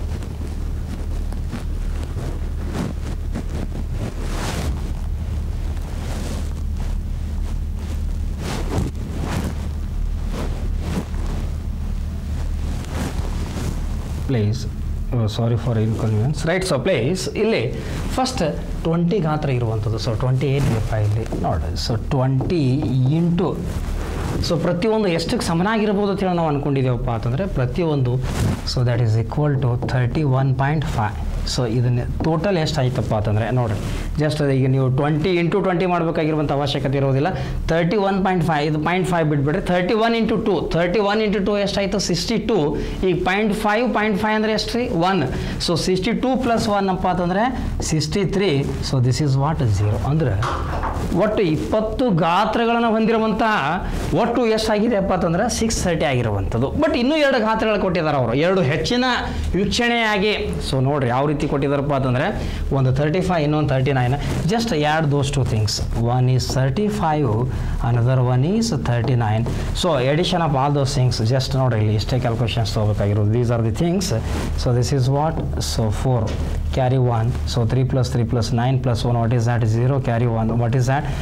place sorry for inconvenience right so place ಇಲ್ಲಿ ಫಸ್ಟ್ ಟ್ವೆಂಟಿ ಗಾತ್ರ ಇರುವಂಥದ್ದು ಸೊ ಟ್ವೆಂಟಿ ಏನಿದೆಪ್ಪ ಇಲ್ಲಿ ನೋಡಿ ಸೊ ಟ್ವೆಂಟಿ ಇಂಟು ಸೊ ಪ್ರತಿಯೊಂದು ಎಷ್ಟಕ್ಕೆ ಸಮನಾಗಿರ್ಬೋದು ಅಂತೇಳಿ ನಾವು ಅಂದ್ಕೊಂಡಿದ್ದೇವಪ್ಪ ಅಂತಂದರೆ ಪ್ರತಿಯೊಂದು so that is equal to thirty one point five so ಇದನ್ನ ಟೋಟಲ್ ಎಷ್ಟು ಆಯ್ತಪ್ಪ ಅಂತಂದರೆ ನೋಡಿರಿ ಜಸ್ಟ್ ಈಗ ನೀವು ಟ್ವೆಂಟಿ ಇಂಟು ಟ್ವೆಂಟಿ ಮಾಡಬೇಕಾಗಿರುವಂಥ ಅವಶ್ಯಕತೆ ಇರೋದಿಲ್ಲ ತರ್ಟಿ ಒನ್ ಪಾಯಿಂಟ್ ಫೈವ್ ಇದು ಪಾಯಿಂಟ್ ಫೈವ್ ಬಿಟ್ಬಿಡ್ರಿ thirty one into two thirty one into two ಎಷ್ಟಾಯಿತು ಸಿಕ್ಸ್ಟಿ ಟು ಈಗ ಪಾಯಿಂಟ್ ಫೈವ್ ಪಾಯಿಂಟ್ ಫೈವ್ ಅಂದರೆ ಎಷ್ಟು ರೀ one so sixty two plus one ಅಪ್ಪ ಅಂತಂದರೆ sixty three so this is what zero ಅಂದರೆ ಒಟ್ಟು ಇಪ್ಪತ್ತು ಗಾತ್ರಗಳನ್ನು ಹೊಂದಿರುವಂತಹ ಒಟ್ಟು ಎಷ್ಟಾಗಿದೆಯಪ್ಪ ಅಂತಂದ್ರೆ ಸಿಕ್ಸ್ ತರ್ಟಿ ಆಗಿರುವಂಥದ್ದು ಬಟ್ ಇನ್ನೂ ಎರಡು ಗಾತ್ರಗಳು ಕೊಟ್ಟಿದ್ದಾರೆ ಅವರು ಎರಡು ಹೆಚ್ಚಿನ ವೀಕ್ಷಣೆಯಾಗಿ ಸೊ ನೋಡ್ರಿ ಯಾವ ರೀತಿ ಕೊಟ್ಟಿದ್ದಾರಪ್ಪ ಅಂತಂದರೆ ಒಂದು ತರ್ಟಿ ಫೈವ್ ಇನ್ನೊಂದು thirty nine just add those two things one is thirty five another one is thirty nine so addition of all those things just ನೋಡ್ರಿ ಇಲ್ಲಿ ಇಷ್ಟೇ ಕ್ಯಾಲ್ಕುಲೇಷನ್ಸ್ ತೊಗೋಬೇಕಾಗಿರೋದು these are the things so this is what so four carry 1 so 3 plus 3 plus 9 plus 1 what is that 0 carry 1 what is that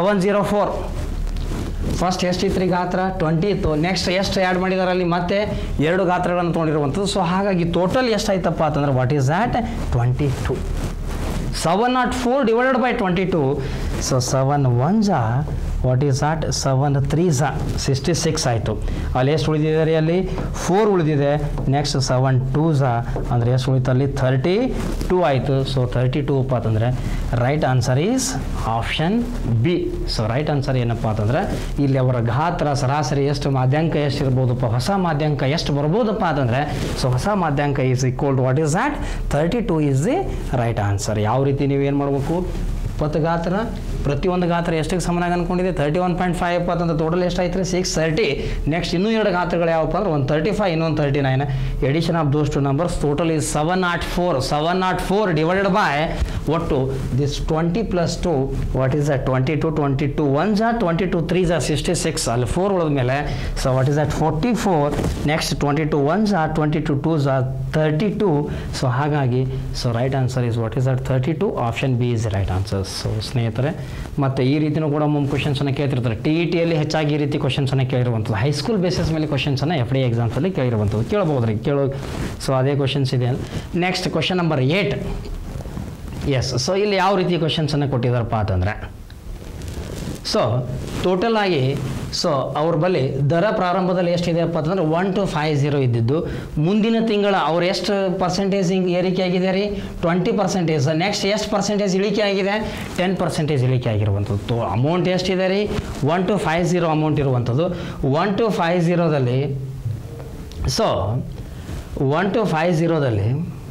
704 first ಎಷ್ಟಿತ್ತು ರೀ ಗಾತ್ರ twenty ಇತ್ತು next ಎಷ್ಟು add ಮಾಡಿದಾರೆ ಅಲ್ಲಿ ಮತ್ತೆ ಎರಡು ಗಾತ್ರಗಳನ್ನು ತೊಗೊಂಡಿರುವಂಥದ್ದು ಸೊ ಹಾಗಾಗಿ ಟೋಟಲ್ ಎಷ್ಟಾಯ್ತಪ್ಪ ಅಂತಂದ್ರೆ what is that twenty two seven nought four divided by twenty two so seven one ಜಾ what is that seven three ಝಾ ಸಿಕ್ಸ್ಟಿ ಸಿಕ್ಸ್ ಆಯಿತು ಅಲ್ಲಿ ಎಷ್ಟು ಉಳಿದಿದೆ ರೀ ಅಲ್ಲಿ ಫೋರ್ ಉಳಿದಿದೆ ನೆಕ್ಸ್ಟ್ ಸೆವೆನ್ ಟೂ ಝಾ ಅಂದರೆ ಎಷ್ಟು ಉಳಿತು ಅಲ್ಲಿ ಥರ್ಟಿ ಟೂ ಆಯಿತು ಸೊ ತರ್ಟಿ ಟೂ ಅಪ್ಪ ಅಂತಂದರೆ right answer is option B so right answer ಏನಪ್ಪ ಅಂತಂದರೆ ಇಲ್ಲಿ ಅವರ ಗಾತ್ರ ಸರಾಸರಿ ಎಷ್ಟು ಮಾಧ್ಯಾಂಕ ಎಷ್ಟು ಇರ್ಬೋದಪ್ಪ ಹೊಸ ಮಾಧ್ಯಾಂಕ ಎಷ್ಟು ಬರ್ಬೋದಪ್ಪ ಅಂತಂದರೆ ಸೊ ಹೊಸ ಮಾಧ್ಯಾಂಕ is equal to what is that thirty two is the right answer ಯಾವ ರೀತಿ ನೀವು ಏನು ಮಾಡಬೇಕು ಇಪ್ಪತ್ತು ಗಾತ್ರ ಪ್ರತಿಯೊಂದು ಗಾತ್ರ ಎಷ್ಟಕ್ಕೆ ಸಮನಾಗಿ ಅನ್ಕೊಂಡಿದೆ ತರ್ಟಿ ಒನ್ ಪಾಯಿಂಟ್ ಫೈವ್ ಎಪ್ಪತ್ತಂತ ಟೋಟಲ್ ಎಷ್ಟಾಯ್ತು ರೀ ಸಿಕ್ಸ್ ತರ್ಟಿ ನೆಕ್ಸ್ಟ್ ಇನ್ನೂ ಎರಡು ಗಾತ್ರಗಳು ಯಾವಪ್ಪ ಅಂದ್ರೆ ಒಂದು ತರ್ಟಿ ಫೈವ್ ಇನ್ನೊಂದು thirty nine addition of those two numbers total is seven nought four seven nought four divided by ಒಟ್ಟು this twenty plus two what is that twenty two twenty two one ಜಾ twenty two three ಜಾ sixty six ಅಲ್ಲಿ four ಉಳಿದ್ಮೇಲೆ so what is that forty four next twenty two one ಜಾ twenty two two ಜಾ thirty two so ಹಾಗಾಗಿ so right answer is what is that thirty two option B is right answer so ಸ್ನೇಹಿತರೆ ಮತ್ತು ಈ ರೀತಿಯೂ ಕೂಡ ಒಮ್ಮೊಮ್ಮೆ ಕ್ವಶನ್ಸನ್ನು ಕೇಳ್ತಿರ್ತಾರೆ T E ಟಿಯಲ್ಲಿ ಹೆಚ್ಚಾಗಿ ಈ ರೀತಿ ಕ್ವಶನ್ಸನ್ನು ಕೇಳಿರುವಂಥದ್ದು ಹೈಸ್ಕೂಲ್ ಬೇಸಿಸ್ ಮೇಲೆ ಕ್ವಶನ್ಸನ್ನು ಎಫ್ ಡಿ ಎಕ್ಸಾಮ್ಸಲ್ಲಿ ಕೇಳಿರುವಂಥದ್ದು ಕೇಳ್ಬೋದು ರೀ ಕೇಳೋ ಸೊ ಅದೇ ಕ್ವಶನ್ಸ್ ಇದೆ next question number eight yes so ಇಲ್ಲಿ ಯಾವ ರೀತಿ ಕ್ವಶನ್ಸನ್ನು ಕೊಟ್ಟಿದ್ದಾರಪ್ಪ ಅಂತಂದರೆ ಸೊ ಟೋಟಲ್ ಆಗಿ ಸೊ ಅವ್ರ ಬಳಿ ದರ ಪ್ರಾರಂಭದಲ್ಲಿ ಎಷ್ಟಿದೆಯಪ್ಪ ಅಂತಂದ್ರೆ ಒನ್ ಟು ಫೈವ್ ಜೀರೋ ಇದ್ದಿದ್ದು ಮುಂದಿನ ತಿಂಗಳ ಅವ್ರು ಎಷ್ಟು ಪರ್ಸೆಂಟೇಜ್ ಏರಿಕೆ ಆಗಿದೆ ರೀ ಟ್ವೆಂಟಿ ಪರ್ಸೆಂಟೇಜ್ ನೆಕ್ಸ್ಟ್ ಎಷ್ಟು ಪರ್ಸೆಂಟೇಜ್ ಇಳಿಕೆ ಆಗಿದೆ ಟೆನ್ ಪರ್ಸೆಂಟೇಜ್ ಇಳಿಕೆ ಆಗಿರುವಂಥದ್ದು ತೋ ಅಮೌಂಟ್ ಎಷ್ಟಿದೆ ರೀ one two five zero amount ಇರುವಂಥದ್ದು ಒನ್ ಟು ಫೈವ್ ಜೀರೋದಲ್ಲಿ ಸೊ ಒನ್ ಟು ಫೈವ್ ಜೀರೋದಲ್ಲಿ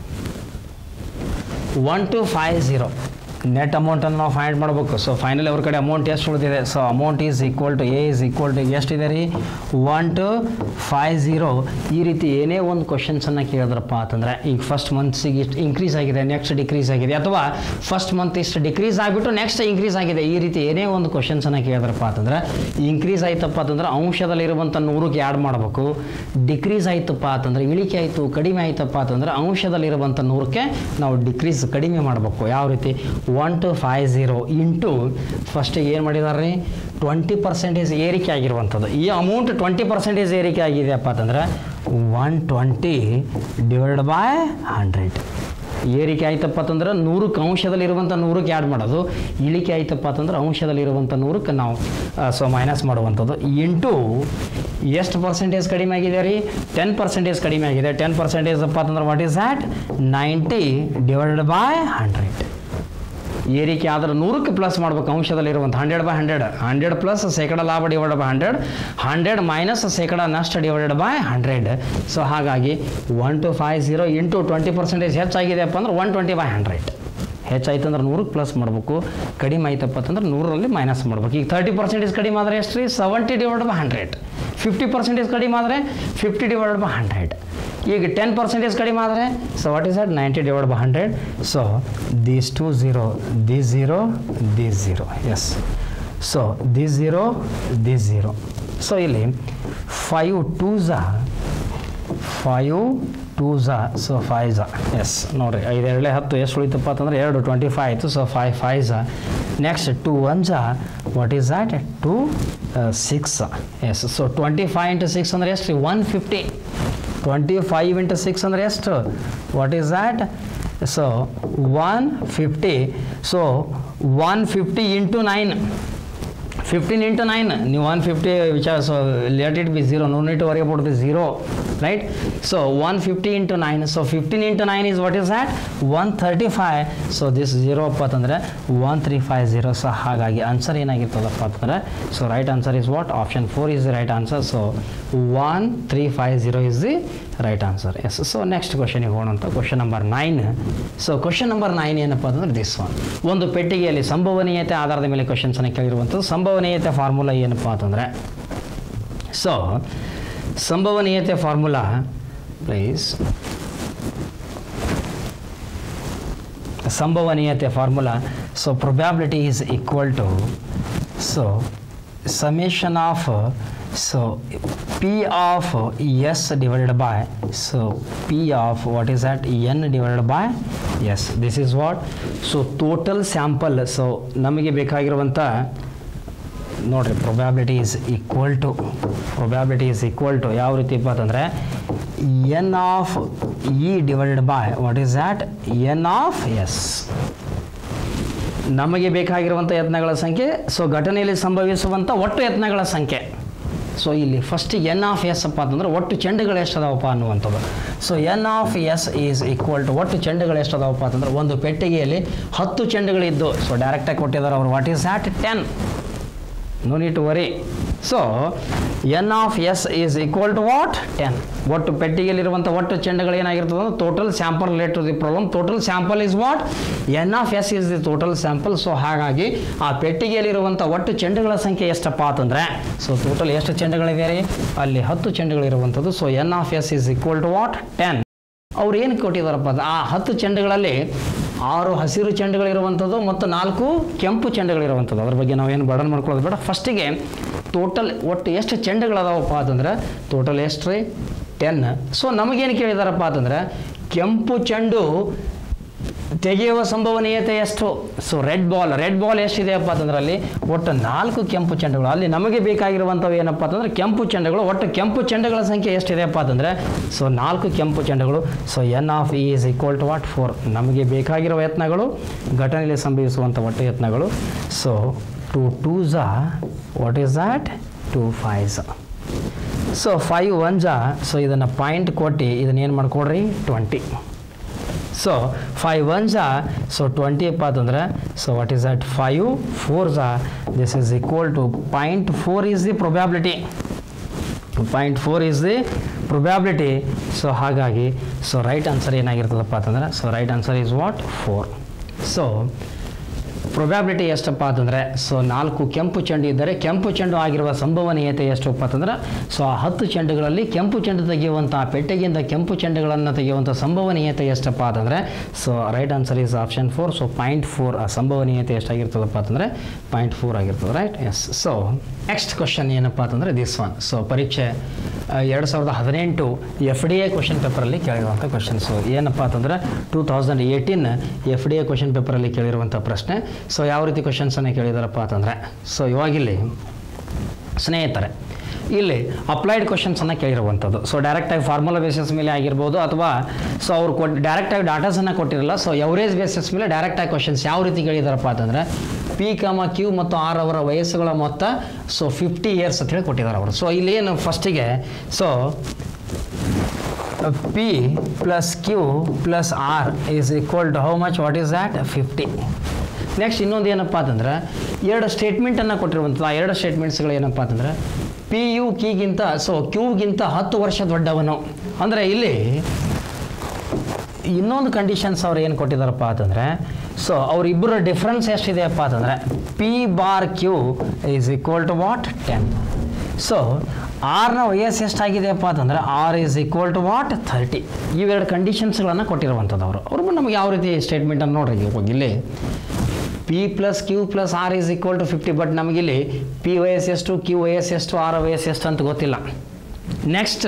one two five zero net ಅಮೌಂಟನ್ನು ನಾವು ಫೈಂಡ್ ಮಾಡಬೇಕು ಸೊ ಫೈನಲಿ ಅವ್ರ ಕಡೆ ಅಮೌಂಟ್ ಎಷ್ಟು ಉಳಿದಿದೆ so amount is equal to A is equal to ಎಷ್ಟಿದೆ ರೀ ಒನ್ ಟು ಫೈವ್ ಝೀರೋ ಈ ರೀತಿ ಏನೇ ಒಂದು ಕ್ವಶನ್ಸನ್ನು ಕೇಳಿದ್ರಪ್ಪ ಅಂತಂದರೆ ಈಗ ಫಸ್ಟ್ ಮಂತ್ಸಿಗೆ ಇಷ್ಟು ಇನ್ಕ್ರೀಸ್ ಆಗಿದೆ ನೆಕ್ಸ್ಟ್ ಡಿಕ್ರೀಸ್ ಆಗಿದೆ ಅಥವಾ ಫಸ್ಟ್ ಮಂತ್ ಇಷ್ಟು ಡಿಕ್ರೀಸ್ ಆಗಿಬಿಟ್ಟು ನೆಕ್ಸ್ಟ್ ಇನ್ಕ್ರೀಸ್ ಆಗಿದೆ ಈ ರೀತಿ ಏನೇ ಒಂದು ಕ್ವಶನ್ಸನ್ನು ಕೇಳಿದ್ರಪ್ಪ ಅಂತಂದರೆ ಇನ್ಕ್ರೀಸ್ ಆಯ್ತಪ್ಪ ಅಂತಂದ್ರೆ ಅಂಶದಲ್ಲಿರುವಂಥ ನೂರಕ್ಕೆ ಆ್ಯಡ್ ಮಾಡಬೇಕು ಡಿಕ್ರೀಸ್ ಆಯ್ತಪ್ಪ ಅಂತಂದ್ರೆ ಇಳಿಕೆ ಆಯಿತು ಕಡಿಮೆ ಆಯ್ತಪ್ಪ ಅಂತಂದ್ರೆ ಅಂಶದಲ್ಲಿರುವಂಥ ನೂರಕ್ಕೆ ನಾವು ಡಿಕ್ರೀಸ್ ಕಡಿಮೆ ಮಾಡಬೇಕು ಯಾವ ರೀತಿ one two five zero into ಫಸ್ಟಿಗೆ ಏನು ಮಾಡಿದಾರೆ ರೀ ಟ್ವೆಂಟಿ ಪರ್ಸೆಂಟೇಜ್ ಏರಿಕೆ ಆಗಿರುವಂಥದ್ದು ಈ ಅಮೌಂಟ್ ಟ್ವೆಂಟಿ ಪರ್ಸೆಂಟೇಜ್ ಏರಿಕೆ ಆಗಿದೆಯಪ್ಪ ಅಂತಂದ್ರೆ one twenty divide by hundred ಏರಿಕೆ ಆಯ್ತಪ್ಪ ಅಂತಂದ್ರೆ ನೂರಕ್ಕೆ ಅಂಶದಲ್ಲಿರುವಂಥ ನೂರಕ್ಕೆ ಆ್ಯಡ್ ಮಾಡೋದು ಇಳಿಕೆ ಆಯ್ತಪ್ಪ ಅಂತಂದ್ರೆ ಅಂಶದಲ್ಲಿರುವಂಥ ನೂರಕ್ಕೆ ನಾವು ಸೊ ಮೈನಸ್ ಮಾಡುವಂಥದ್ದು ಇಂಟು ಎಷ್ಟು ಪರ್ಸೆಂಟೇಜ್ ಕಡಿಮೆ ಆಗಿದೆ ರೀ ಟೆನ್ ಪರ್ಸೆಂಟೇಜ್ ಕಡಿಮೆ ಆಗಿದೆ ಟೆನ್ ಪರ್ಸೆಂಟೇಜ್ ಅಪ್ಪ ಅಂತಂದ್ರೆ what is that ninety divided by hundred ಏರಿಕೆ ಆದ್ರೆ ನೂರಕ್ಕೆ ಪ್ಲಸ್ ಮಾಡ್ಬೇಕು ಅಂಶದಲ್ಲಿರುವಂಥ hundred by hundred hundred plus ಶೇಕಡ ಲಾಭ divide by hundred hundred minus ಶೇಕಡ ನಷ್ಟ ಡಿವೈಡೆಡ್ ಬೈ ಹಂಡ್ರೆಡ್ ಸೊ ಹಾಗಾಗಿ one two five zero into twenty percentage ಹೆಚ್ಚಾಗಿದೆಯಪ್ಪ ಅಂದ್ರೆ ಒನ್ ಟ್ವೆಂಟಿ ಬೈ ಹಂಡ್ರೆಡ್ ಹೆಚ್ಚಾಯ್ತು ಅಂದ್ರೆ ನೂರಕ್ಕೆ ಪ್ಲಸ್ ಮಾಡಬೇಕು ಕಡಿಮೆ ಆಯ್ತಪ್ಪ ಅಂತಂದ್ರೆ ನೂರರಲ್ಲಿ ಮೈನಸ್ ಮಾಡ್ಬೇಕು ಈಗ ತರ್ಟಿ ಪರ್ಸೆಂಟೇಜ್ ಕಡಿಮೆ ಆದರೆ ಎಷ್ಟು ರೀ seventy divide by hundred fifty percentage ಕಡಿಮೆ ಆದರೆ ಫಿಫ್ಟಿ ಡಿವೈಡ್ ಬೈ ಹಂಡ್ರೆಡ್ ಈಗ ಟೆನ್ ಪರ್ಸೆಂಟೇಜ್ ಕಡಿಮೆ ಆದರೆ so what is that ninety divide by hundred so these two zero these zero these zero yes so these zero these zero so ಇಲ್ಲಿ five two ಝಾ five two ಝಾ so five ಝಾ yes ನೋಡಿರಿ ಐದೆರಡೇ ಹತ್ತು ಎಷ್ಟು ಉಳಿತಪ್ಪ ಅಂತಂದ್ರೆ ಎರಡು ಟ್ವೆಂಟಿ ಫೈವ್ ಆಯಿತು ಸೊ ಫೈವ್ ಫೈವ್ ಝಾ ನೆಕ್ಸ್ಟ್ ಟು ಒನ್ ಝಾ what is that two six yes so twenty five into six ಅಂದರೆ ಎಷ್ಟು ರೀ one fifty twenty five into six ಅಂದರೆ ಎಷ್ಟು what is that so one fifty so one fifty into nine fifteen into nine ನೀವು one fifty ವಿಚಾರ so let it be zero no need to worry about the zero right so one fifty into nine so fifteen into nine is what is that one thirty five so this zero ಅಪ್ಪ ಅಂತಂದರೆ one three five zero so ಹಾಗಾಗಿ answer ಏನಾಗಿರ್ತದಪ್ಪ ಅಂತಂದರೆ so right answer is what option four is the right answer so one three five zero is the right answer yes so next ಕ್ವಶನಿಗೆ ಹೋಗೋಣಂತ question number nine so question number nine ಏನಪ್ಪ ಅಂತಂದ್ರೆ this one ಒಂದು ಪೆಟ್ಟಿಗೆಯಲ್ಲಿ ಸಂಭವನೀಯತೆ ಆಧಾರದ ಮೇಲೆ ಕ್ವಶನ್ಸನ್ನು ಕೇಳಿರುವಂಥದ್ದು ಸಂಭವನೀಯತೆ ಫಾರ್ಮುಲಾ ಏನಪ್ಪ ಅಂತಂದರೆ ಸೊ ಸಂಭವನೀಯತೆ ಫಾರ್ಮುಲಾ ಪ್ಲೀಸ್ ಸಂಭವನೀಯತೆ formula so probability is equal to so summation of so P of S divided by so P of what is that N divided by S this is what so total sample so ನಮಗೆ ಬೇಕಾಗಿರುವಂಥ ನೋಡಿರಿ probability is equal to probability is equal to ಯಾವ ರೀತಿಪ್ಪ ಅಂತಂದರೆ N of E divided by what is that N of S ನಮಗೆ ಬೇಕಾಗಿರುವಂಥ ಯತ್ನಗಳ ಸಂಖ್ಯೆ so ಘಟನೆಯಲ್ಲಿ ಸಂಭವಿಸುವಂಥ ಒಟ್ಟು ಯತ್ನಗಳ ಸಂಖ್ಯೆ ಸೊ ಇಲ್ಲಿ ಫಸ್ಟ್ ಎನ್ ಆಫ್ ಎಸ್ ಅಪ್ಪ ಅಂತಂದ್ರೆ ಒಟ್ಟು ಚೆಂಡುಗಳು ಎಷ್ಟದಾವಪ್ಪ ಅನ್ನುವಂಥದ್ದು so N of S is equal to ಒಟ್ಟು ಚೆಂಡುಗಳು ಎಷ್ಟದಾವಪ್ಪ ಅಂತಂದ್ರೆ ಒಂದು ಪೆಟ್ಟಿಗೆಯಲ್ಲಿ ಹತ್ತು ಚೆಂಡುಗಳಿದ್ದು ಸೊ ಡೈರೆಕ್ಟಾಗಿ ಕೊಟ್ಟಿದ್ದಾರೆ ಅವರು what is that ten no need to worry so N of S is equal to what ten ಒಟ್ಟು ಪೆಟ್ಟಿಗೆಯಲ್ಲಿರುವಂಥ ಒಟ್ಟು ಚೆಂಡುಗಳು ಏನಾಗಿರ್ತದೆ ಅಂದ್ರೆ total sample relate to the problem total sample is what N of S is the total sample so ಹಾಗಾಗಿ ಆ ಪೆಟ್ಟಿಗೆಯಲ್ಲಿರುವಂಥ ಒಟ್ಟು ಚೆಂಡುಗಳ ಸಂಖ್ಯೆ ಎಷ್ಟಪ್ಪ ಅಂತಂದರೆ ಸೊ ಟೋಟಲ್ ಎಷ್ಟು ಚೆಂಡುಗಳಿದೆ ರೀ ಅಲ್ಲಿ ಹತ್ತು ಚೆಂಡುಗಳಿರುವಂಥದ್ದು so N of S is equal to what ten ಅವ್ರು ಏನು ಕೊಟ್ಟಿದ್ದಾರಪ್ಪ ಅಂದ್ರೆ ಆ ಹತ್ತು ಚೆಂಡುಗಳಲ್ಲಿ ಆರು ಹಸಿರು ಚೆಂಡುಗಳಿರುವಂಥದ್ದು ಮತ್ತು ನಾಲ್ಕು ಕೆಂಪು ಚೆಂಡುಗಳಿರುವಂಥದ್ದು ಅದ್ರ ಬಗ್ಗೆ ನಾವೇನು ಬರ್ಡನ್ ಮಾಡ್ಕೊಳ್ಳೋದು ಬೇಡ ಫಸ್ಟಿಗೆ ಟೋಟಲ್ ಒಟ್ಟು ಎಷ್ಟು ಚೆಂಡುಗಳದಾವಪ್ಪ ಅಂತಂದ್ರೆ ಟೋಟಲ್ ಎಷ್ಟು ರೀ ಟೆನ್ ಸೊ ನಮಗೇನು ಕೇಳಿದಾರಪ್ಪ ಅಂತಂದ್ರೆ ಕೆಂಪು ಚೆಂಡು ತೆಗೆಯುವ ಸಂಭವನೀಯತೆ ಎಷ್ಟು so red ball red ball ಎಷ್ಟಿದೆಯಪ್ಪ ಅಂತಂದ್ರೆ ಅಲ್ಲಿ ಒಟ್ಟು ನಾಲ್ಕು ಕೆಂಪು ಚೆಂಡುಗಳು ಅಲ್ಲಿ ನಮಗೆ ಬೇಕಾಗಿರುವಂಥವು ಏನಪ್ಪ ಅಂತಂದ್ರೆ ಕೆಂಪು ಚೆಂಡುಗಳು ಒಟ್ಟು ಕೆಂಪು ಚೆಂಡುಗಳ ಸಂಖ್ಯೆ ಎಷ್ಟಿದೆಯಪ್ಪ ಅಂತಂದರೆ ಸೊ ನಾಲ್ಕು ಕೆಂಪು ಚೆಂಡುಗಳು so N of E is equal to what four ನಮಗೆ ಬೇಕಾಗಿರುವ ಯತ್ನಗಳು ಘಟನೆಯಲ್ಲಿ ಸಂಭವಿಸುವಂಥ ಒಟ್ಟು ಯತ್ನಗಳು ಸೊ ಟು ಟೂ ಝಾ what is that two five ಝಾ ಸೊ ಫೈವ್ ಒನ್ ಜಾ ಸೊ ಇದನ್ನು ಪಾಯಿಂಟ್ ಕೊಟ್ಟು ಇದನ್ನ ಏನು ಮಾಡ್ಕೊಡ್ರಿ ಟ್ವೆಂಟಿ ಸೊ ಫೈವ್ ಒನ್ ಜಾ ಸೊ ಟ್ವೆಂಟಿ ಅಪ್ಪ ಅಂತಂದ್ರೆ so what is that five four ಜಾ this is equal to point four is the probability point four is the probability so ಹಾಗಾಗಿ ಸೊ ರೈಟ್ ಆನ್ಸರ್ ಏನಾಗಿರ್ತದಪ್ಪ ಅಂತಂದ್ರೆ so right answer is what four so probability ಎಷ್ಟಪ್ಪ ಅಂತಂದರೆ so ನಾಲ್ಕು ಕೆಂಪು ಚೆಂಡು ಇದ್ದರೆ ಕೆಂಪು ಚೆಂಡು ಆಗಿರುವ ಸಂಭವನೀಯತೆ ಎಷ್ಟಪ್ಪ ಅಂತಂದ್ರೆ ಸೊ ಆ ಹತ್ತು ಚೆಂಡುಗಳಲ್ಲಿ ಕೆಂಪು ಚೆಂಡು ತೆಗೆಯುವಂಥ ಆ ಪೆಟ್ಟಿಗೆಯಿಂದ ಕೆಂಪು ಚೆಂಡುಗಳನ್ನು ತೆಗೆಯುವಂಥ ಸಂಭವನೀಯತೆ ಎಷ್ಟಪ್ಪ ಅಂತಂದರೆ so right answer is option four so point four ಆ ಸಂಭವನೀಯತೆ ಎಷ್ಟಾಗಿರ್ತದಪ್ಪ ಅಂತಂದರೆ ಪಾಯಿಂಟ್ ಫೋರ್ ಆಗಿರ್ತದೆ right yes so next question ಏನಪ್ಪ ಅಂತಂದರೆ ದಿಸ್ ಒನ್ ಸೊ ಪರೀಕ್ಷೆ ಎರಡು ಸಾವಿರದ ಹದಿನೆಂಟು ಎಫ್ ಡಿ ಎ ಕ್ವಶನ್ ಪೇಪರಲ್ಲಿ ಕೇಳಿರುವಂಥ ಕ್ವಶನ್ ಸೊ ಏನಪ್ಪ ಅಂತಂದರೆ two thousand eighteen F D A question ಪೇಪರಲ್ಲಿ ಕೇಳಿರುವಂಥ ಪ್ರಶ್ನೆ ಸೊ ಯಾವ ರೀತಿ ಕ್ವಶನ್ಸನ್ನು ಕೇಳಿದಾರಪ್ಪ ಅಂತಂದರೆ ಸೊ ಇವಾಗಿಲ್ಲಿ ಸ್ನೇಹಿತರೆ ಇಲ್ಲಿ ಅಪ್ಲೈಡ್ ಕ್ವಶನ್ಸನ್ನು ಕೇಳಿರುವಂಥದ್ದು ಸೊ ಡೈರೆಕ್ಟಾಗಿ ಫಾರ್ಮುಲಾ ಬೇಸಿಸ್ ಮೇಲೆ ಆಗಿರ್ಬೋದು ಅಥವಾ ಸೊ ಅವ್ರು ಕೊಟ್ಟು ಡೈರೆಕ್ಟಾಗಿ ಡಾಟಾಸನ್ನು ಕೊಟ್ಟಿರಲ್ಲ ಸೊ ಎವರೇಜ್ ಬೇಸಿಸ್ ಮೇಲೆ ಡೈರೆಕ್ಟಾಗಿ ಕ್ವಶನ್ಸ್ ಯಾವ ರೀತಿ ಕೇಳಿದಾರಪ್ಪ ಅಂತಂದರೆ ಪಿ ಕಮ ಕ್ಯೂ ಮತ್ತು ಆರ್ ಅವರ ವಯಸ್ಸುಗಳ ಮೊತ್ತ ಸೊ ಫಿಫ್ಟಿ ಇಯರ್ಸ್ ಅಂತ ಹೇಳಿ ಕೊಟ್ಟಿದ್ದಾರೆ ಅವರು ಸೊ ಇಲ್ಲೇನು ಫಸ್ಟಿಗೆ so P plus Q plus R is equal to how much what is that fifty next ಇನ್ನೊಂದು ಏನಪ್ಪ ಅಂತಂದ್ರೆ ಎರಡು ಸ್ಟೇಟ್ಮೆಂಟನ್ನು ಕೊಟ್ಟಿರುವಂಥದ್ದು ಆ ಎರಡು ಸ್ಟೇಟ್ಮೆಂಟ್ಸ್ಗಳು ಏನಪ್ಪ ಅಂತಂದ್ರೆ ಪಿ ಯು ಕಿಗಿಂತ ಸೊ ಕ್ಯೂಗಿಂತ ಹತ್ತು ವರ್ಷ ದೊಡ್ಡವನು ಅಂದರೆ ಇಲ್ಲಿ ಇನ್ನೊಂದು ಕಂಡೀಷನ್ಸ್ ಅವ್ರು ಏನು ಕೊಟ್ಟಿದ್ದಾರಪ್ಪ ಅಂತಂದರೆ ಸೊ ಅವರಿಬ್ಬರ ಡಿಫ್ರೆನ್ಸ್ ಎಷ್ಟಿದೆಯಪ್ಪ ಅಂತಂದರೆ P bar Q is equal to what ten so ಆರ್ನ ವಯಸ್ಸು ಎಷ್ಟಾಗಿದೆಯಪ್ಪ ಅಂತಂದರೆ R is equal to what thirty ಇವೆರಡು ಕಂಡೀಷನ್ಸ್ಗಳನ್ನು ಕೊಟ್ಟಿರುವಂಥದ್ದು ಅವರು ಅವ್ರು ನಮಗೆ ಯಾವ ರೀತಿ ಸ್ಟೇಟ್ಮೆಂಟನ್ನು ನೋಡ್ರಿ ಇವಾಗ ಇಲ್ಲಿ P plus Q plus R is equal to fifty but ನಮಗಿಲ್ಲಿ ಪಿ ವಯಸ್ಸು ಎಷ್ಟು ಕ್ಯೂ ವಯಸ್ಸು ಎಷ್ಟು ಆರ್ ವಯಸ್ಸು ಎಷ್ಟು ಅಂತ ಗೊತ್ತಿಲ್ಲ ನೆಕ್ಸ್ಟ್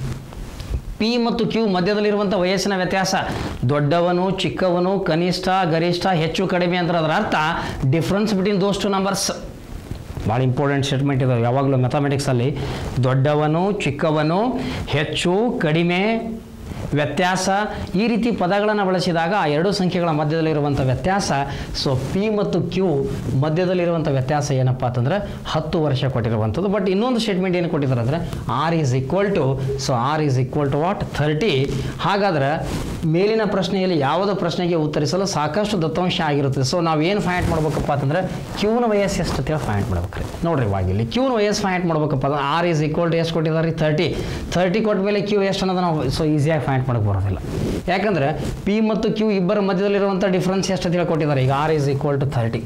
ಪಿ ಮತ್ತು ಕ್ಯೂ ಮಧ್ಯದಲ್ಲಿರುವಂಥ ವಯಸ್ಸಿನ ವ್ಯತ್ಯಾಸ ದೊಡ್ಡವನು ಚಿಕ್ಕವನು ಕನಿಷ್ಠ ಗರಿಷ್ಠ ಹೆಚ್ಚು ಕಡಿಮೆ ಅಂತ ಅದರ ಅರ್ಥ difference between those two numbers ಭಾಳ ಇಂಪಾರ್ಟೆಂಟ್ ಸ್ಟೇಟ್ಮೆಂಟ್ ಇದಾವೆ ಯಾವಾಗಲೂ ಮೆಥಮೆಟಿಕ್ಸಲ್ಲಿ ದೊಡ್ಡವನು ಚಿಕ್ಕವನು ಹೆಚ್ಚು ಕಡಿಮೆ ವ್ಯತ್ಯಾಸ ಈ ರೀತಿ ಪದಗಳನ್ನು ಬಳಸಿದಾಗ ಆ ಎರಡು ಸಂಖ್ಯೆಗಳ ಮಧ್ಯದಲ್ಲಿರುವಂಥ ವ್ಯತ್ಯಾಸ ಸೊ ಪಿ ಮತ್ತು ಕ್ಯೂ ಮಧ್ಯದಲ್ಲಿರುವಂಥ ವ್ಯತ್ಯಾಸ ಏನಪ್ಪ ಅಂತಂದರೆ ಹತ್ತು ವರ್ಷ ಕೊಟ್ಟಿರುವಂಥದ್ದು ಬಟ್ ಇನ್ನೊಂದು ಸ್ಟೇಟ್ಮೆಂಟ್ ಏನು ಕೊಟ್ಟಿದ್ದಾರೆ ಅಂದರೆ R is equal to so R is equal to what thirty ಹಾಗಾದ್ರೆ ಮೇಲಿನ ಪ್ರಶ್ನೆಯಲ್ಲಿ ಯಾವುದೋ ಪ್ರಶ್ನೆಗೆ ಉತ್ತರಿಸಲು ಸಾಕಷ್ಟು ದತ್ತಾಂಶ ಆಗಿರುತ್ತೆ ಸೊ ನಾವು ಏನು ಫೈಂಡ್ ಮಾಡ್ಬೇಕಪ್ಪ ಅಂತಂದರೆ ಕ್ಯೂನ ವಯಸ್ಸು ಎಷ್ಟು ಅಂತೇಳಿ ಫೈಂಡ್ ಮಾಡ್ಬೇಕ್ರಿ ನೋಡ್ರಿ ಇವಾಗ ಇಲ್ಲಿ ಕ್ಯೂನ ವಯಸ್ಸು ಫೈಂಡ್ ಮಾಡ್ಬೇಕಪ್ಪ ಅಂದ್ರೆ ಆರ್ ಈಸ್ ಈಕ್ವಲ್ ಟು ಎಷ್ಟು ಕೊಟ್ಟಿದ್ದಾರೆ ತರ್ಟಿ ತರ್ಟಿ ಕೊಟ್ಟ ಮೇಲೆ ಕ್ಯೂ ಎಷ್ಟು ಅನ್ನೋದು ನಾವು ಸೊ ಈಸಿಯಾಗಿ ಫೈಂಡ್ ಮಾಡಕ್ಕೆ ಬರೋದಿಲ್ಲ ಯಾಕಂದರೆ ಪಿ ಮತ್ತು ಕ್ಯೂ ಇಬ್ಬರ ಮಧ್ಯದಲ್ಲಿರುವಂಥ ಡಿಫ್ರೆನ್ಸ್ ಎಷ್ಟು ಅಂತ ಹೇಳಿ ಕೊಟ್ಟಿದ್ದಾರೆ ಈಗ R is equal to thirty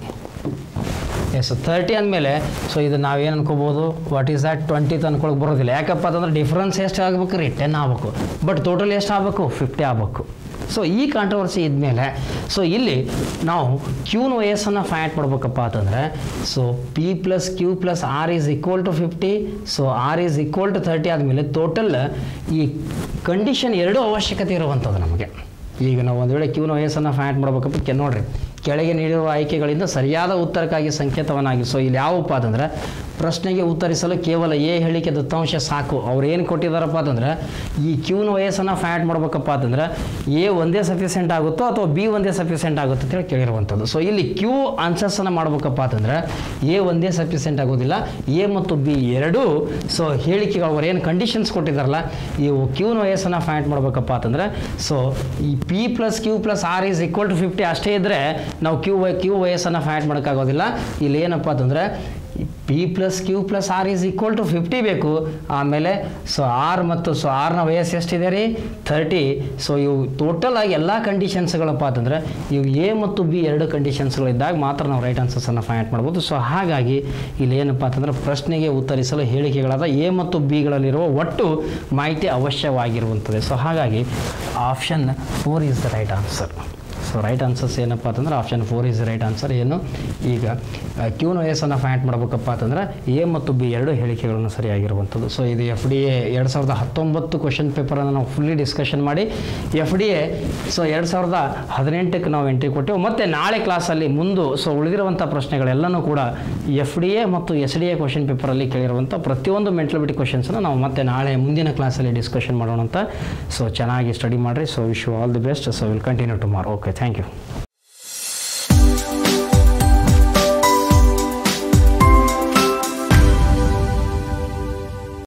yes thirty ಅಂದಮೇಲೆ ಸೊ ಇದು ನಾವೇನು ಅನ್ಕೋಬೋದು ವಾಟ್ ಈಸ್ ದ್ಯಾಟ್ ಟ್ವೆಂಟಿ ಅನ್ಕೊಳಕ್ಕೆ ಬರೋದಿಲ್ಲ ಯಾಕಪ್ಪ ಅಂತಂದ್ರೆ ಡಿಫ್ರೆನ್ಸ್ ಎಷ್ಟು ಆಗ್ಬೇಕು ರೀ ಟೆನ್ ಆಗಬೇಕು ಬಟ್ ಟೋಟಲ್ ಎಷ್ಟು ಆಗಬೇಕು ಫಿಫ್ಟಿ ಆಗಬೇಕು ಸೊ ಈ ಕಾಂಟ್ರವರ್ಸಿ ಇದ್ಮೇಲೆ ಸೊ ಇಲ್ಲಿ ನಾವು ಕ್ಯೂನ ವಯಸ್ಸನ್ನು ಫೈಂಡ್ ಮಾಡ್ಬೇಕಪ್ಪ ಅಂತಂದರೆ so P plus Q plus R is equal to fifty so R is equal to thirty ಆದಮೇಲೆ ಟೋಟಲ್ ಈ ಕಂಡೀಷನ್ ಎರಡೂ ಅವಶ್ಯಕತೆ ಇರುವಂಥದ್ದು ನಮಗೆ ಈಗ ನಾವು ಒಂದು ವೇಳೆ ಕ್ಯೂನ ವಯಸ್ಸನ್ನು ಫೈಂಡ್ ಮಾಡ್ಬೇಕಪ್ಪ ಕೆ ನೋಡ್ರಿ ಕೆಳಗೆ ನೀಡಿರುವ ಆಯ್ಕೆಗಳಿಂದ ಸರಿಯಾದ ಉತ್ತರಕ್ಕಾಗಿ ಸಂಕೇತವನ್ನಾಗಿ ಸೊ ಇಲ್ಲಿ ಯಾವಪ್ಪ ಅಂತಂದ್ರೆ ಪ್ರಶ್ನೆಗೆ ಉತ್ತರಿಸಲು ಕೇವಲ ಎ ಹೇಳಿಕೆ ದತ್ತಾಂಶ ಸಾಕು ಅವ್ರು ಏನು ಕೊಟ್ಟಿದ್ದಾರಪ್ಪ ಅಂತಂದ್ರೆ ಈ ಕ್ಯೂನ ವಯಸ್ಸನ್ನು ಫೈಂಡ್ ಮಾಡ್ಬೇಕಪ್ಪ ಅಂತಂದ್ರೆ ಎ ಒಂದೇ ಸಫಿಸೆಂಟ್ ಆಗುತ್ತೋ ಅಥವಾ ಬಿ ಒಂದೇ ಸಫಿಸೆಂಟ್ ಆಗುತ್ತೋ ಅಂತೇಳಿ ಕೇಳಿರುವಂಥದ್ದು ಸೊ ಇಲ್ಲಿ ಕ್ಯೂ ಆನ್ಸರ್ಸನ್ನು ಮಾಡ್ಬೇಕಪ್ಪ ಅಂತಂದ್ರೆ ಎ ಒಂದೇ ಸಫಿಸೆಂಟ್ ಆಗೋದಿಲ್ಲ ಎ ಮತ್ತು ಬಿ ಎರಡೂ ಸೊ ಹೇಳಿಕೆಗಳು ಅವ್ರು ಏನು ಕಂಡೀಷನ್ಸ್ ಕೊಟ್ಟಿದ್ದಾರಲ್ಲ ಇವು ಕ್ಯೂನ ವಯಸ್ಸನ್ನು ಫೈಂಡ್ ಮಾಡ್ಬೇಕಪ್ಪ ಅಂತಂದ್ರೆ ಸೊ ಈ P plus Q plus R is equal to fifty ಅಷ್ಟೇ ಇದ್ದರೆ ನಾವು ಕ್ಯೂ ವೈ ಕ್ಯೂ ವಯಸ್ಸನ್ನು ಫೈಂಡ್ ಮಾಡೋಕ್ಕಾಗೋದಿಲ್ಲ ಇಲ್ಲಿ ಏನಪ್ಪ ಅಂತಂದರೆ P plus Q plus R is equal to fifty ಬೇಕು ಆಮೇಲೆ ಸೊ ಆರ್ ಮತ್ತು ಸೊ ಆರ್ನ ವಯಸ್ಸು ಎಷ್ಟಿದೆ ರೀ ಥರ್ಟಿ ಸೊ ಇವು ಟೋಟಲ್ ಆಗಿ ಎಲ್ಲ ಕಂಡೀಷನ್ಸ್ಗಳಪ್ಪ ಅಂತಂದರೆ ಇವು ಎ ಮತ್ತು ಬಿ ಎರಡು ಕಂಡೀಷನ್ಸ್ಗಳಿದ್ದಾಗ ಮಾತ್ರ ನಾವು ರೈಟ್ ಆನ್ಸರ್ಸನ್ನು ಫೈಂಡ್ ಮಾಡ್ಬೋದು ಸೊ ಹಾಗಾಗಿ ಇಲ್ಲಿ ಏನಪ್ಪ ಅಂತಂದರೆ ಪ್ರಶ್ನೆಗೆ ಉತ್ತರಿಸಲು ಹೇಳಿಕೆಗಳಾದ ಎ ಮತ್ತು ಬಿಗಳಲ್ಲಿರುವ ಒಟ್ಟು ಮಾಹಿತಿ ಅವಶ್ಯವಾಗಿರುವಂಥದ್ದು ಸೊ ಹಾಗಾಗಿ option four is the right answer so right answers ಏನಪ್ಪ ಅಂತಂದ್ರೆ option four is right answer ಏನು ಈಗ ಕ್ಯೂನ ವಯಸ್ಸನ್ನು ಫೈಂಡ್ ಮಾಡಬೇಕಪ್ಪ ಅಂತಂದ್ರೆ ಎ ಮತ್ತು ಬಿ ಎರಡು ಹೇಳಿಕೆಗಳನ್ನು ಸರಿಯಾಗಿರುವಂಥದ್ದು ಸೊ ಇದು ಎಫ್ ಡಿ ಎ ಎರಡು ಸಾವಿರದ ಹತ್ತೊಂಬತ್ತು ಕ್ವಶನ್ ಪೇಪರನ್ನು ನಾವು ಫುಲ್ಲಿ ಡಿಸ್ಕಷನ್ ಮಾಡಿ ಎಫ್ ಡಿ ಎ ಸೊ ಎರಡು ಸಾವಿರದ ಹದಿನೆಂಟಕ್ಕೆ ನಾವು ಎಂಟ್ರಿ ಕೊಟ್ಟೆವು ಮತ್ತು ನಾಳೆ ಕ್ಲಾಸಲ್ಲಿ ಮುಂದೆ ಸೊ ಉಳಿದಿರುವಂಥ ಪ್ರಶ್ನೆಗಳೆಲ್ಲನೂ ಕೂಡ ಎಫ್ ಡಿ ಎ ಮತ್ತು ಎಸ್ ಡಿ ಎ ಕ್ವಶನ್ ಪೇಪರಲ್ಲಿ ಕೇಳಿರುವಂಥ ಪ್ರತಿಯೊಂದು ಮೆಂಟಲಿಬಿಟಿ ಕ್ವಶನ್ಸನ್ನು ನಾವು ಮತ್ತೆ ನಾಳೆ ಮುಂದಿನ ಕ್ಲಾಸಲ್ಲಿ ಡಿಸ್ಕಷನ್ ಮಾಡೋಣ ಅಂತ ಸೊ ಚೆನ್ನಾಗಿ ಸ್ಟಡಿ ಮಾಡಿರಿ so wish you all the best so will continue tomorrow okay thank you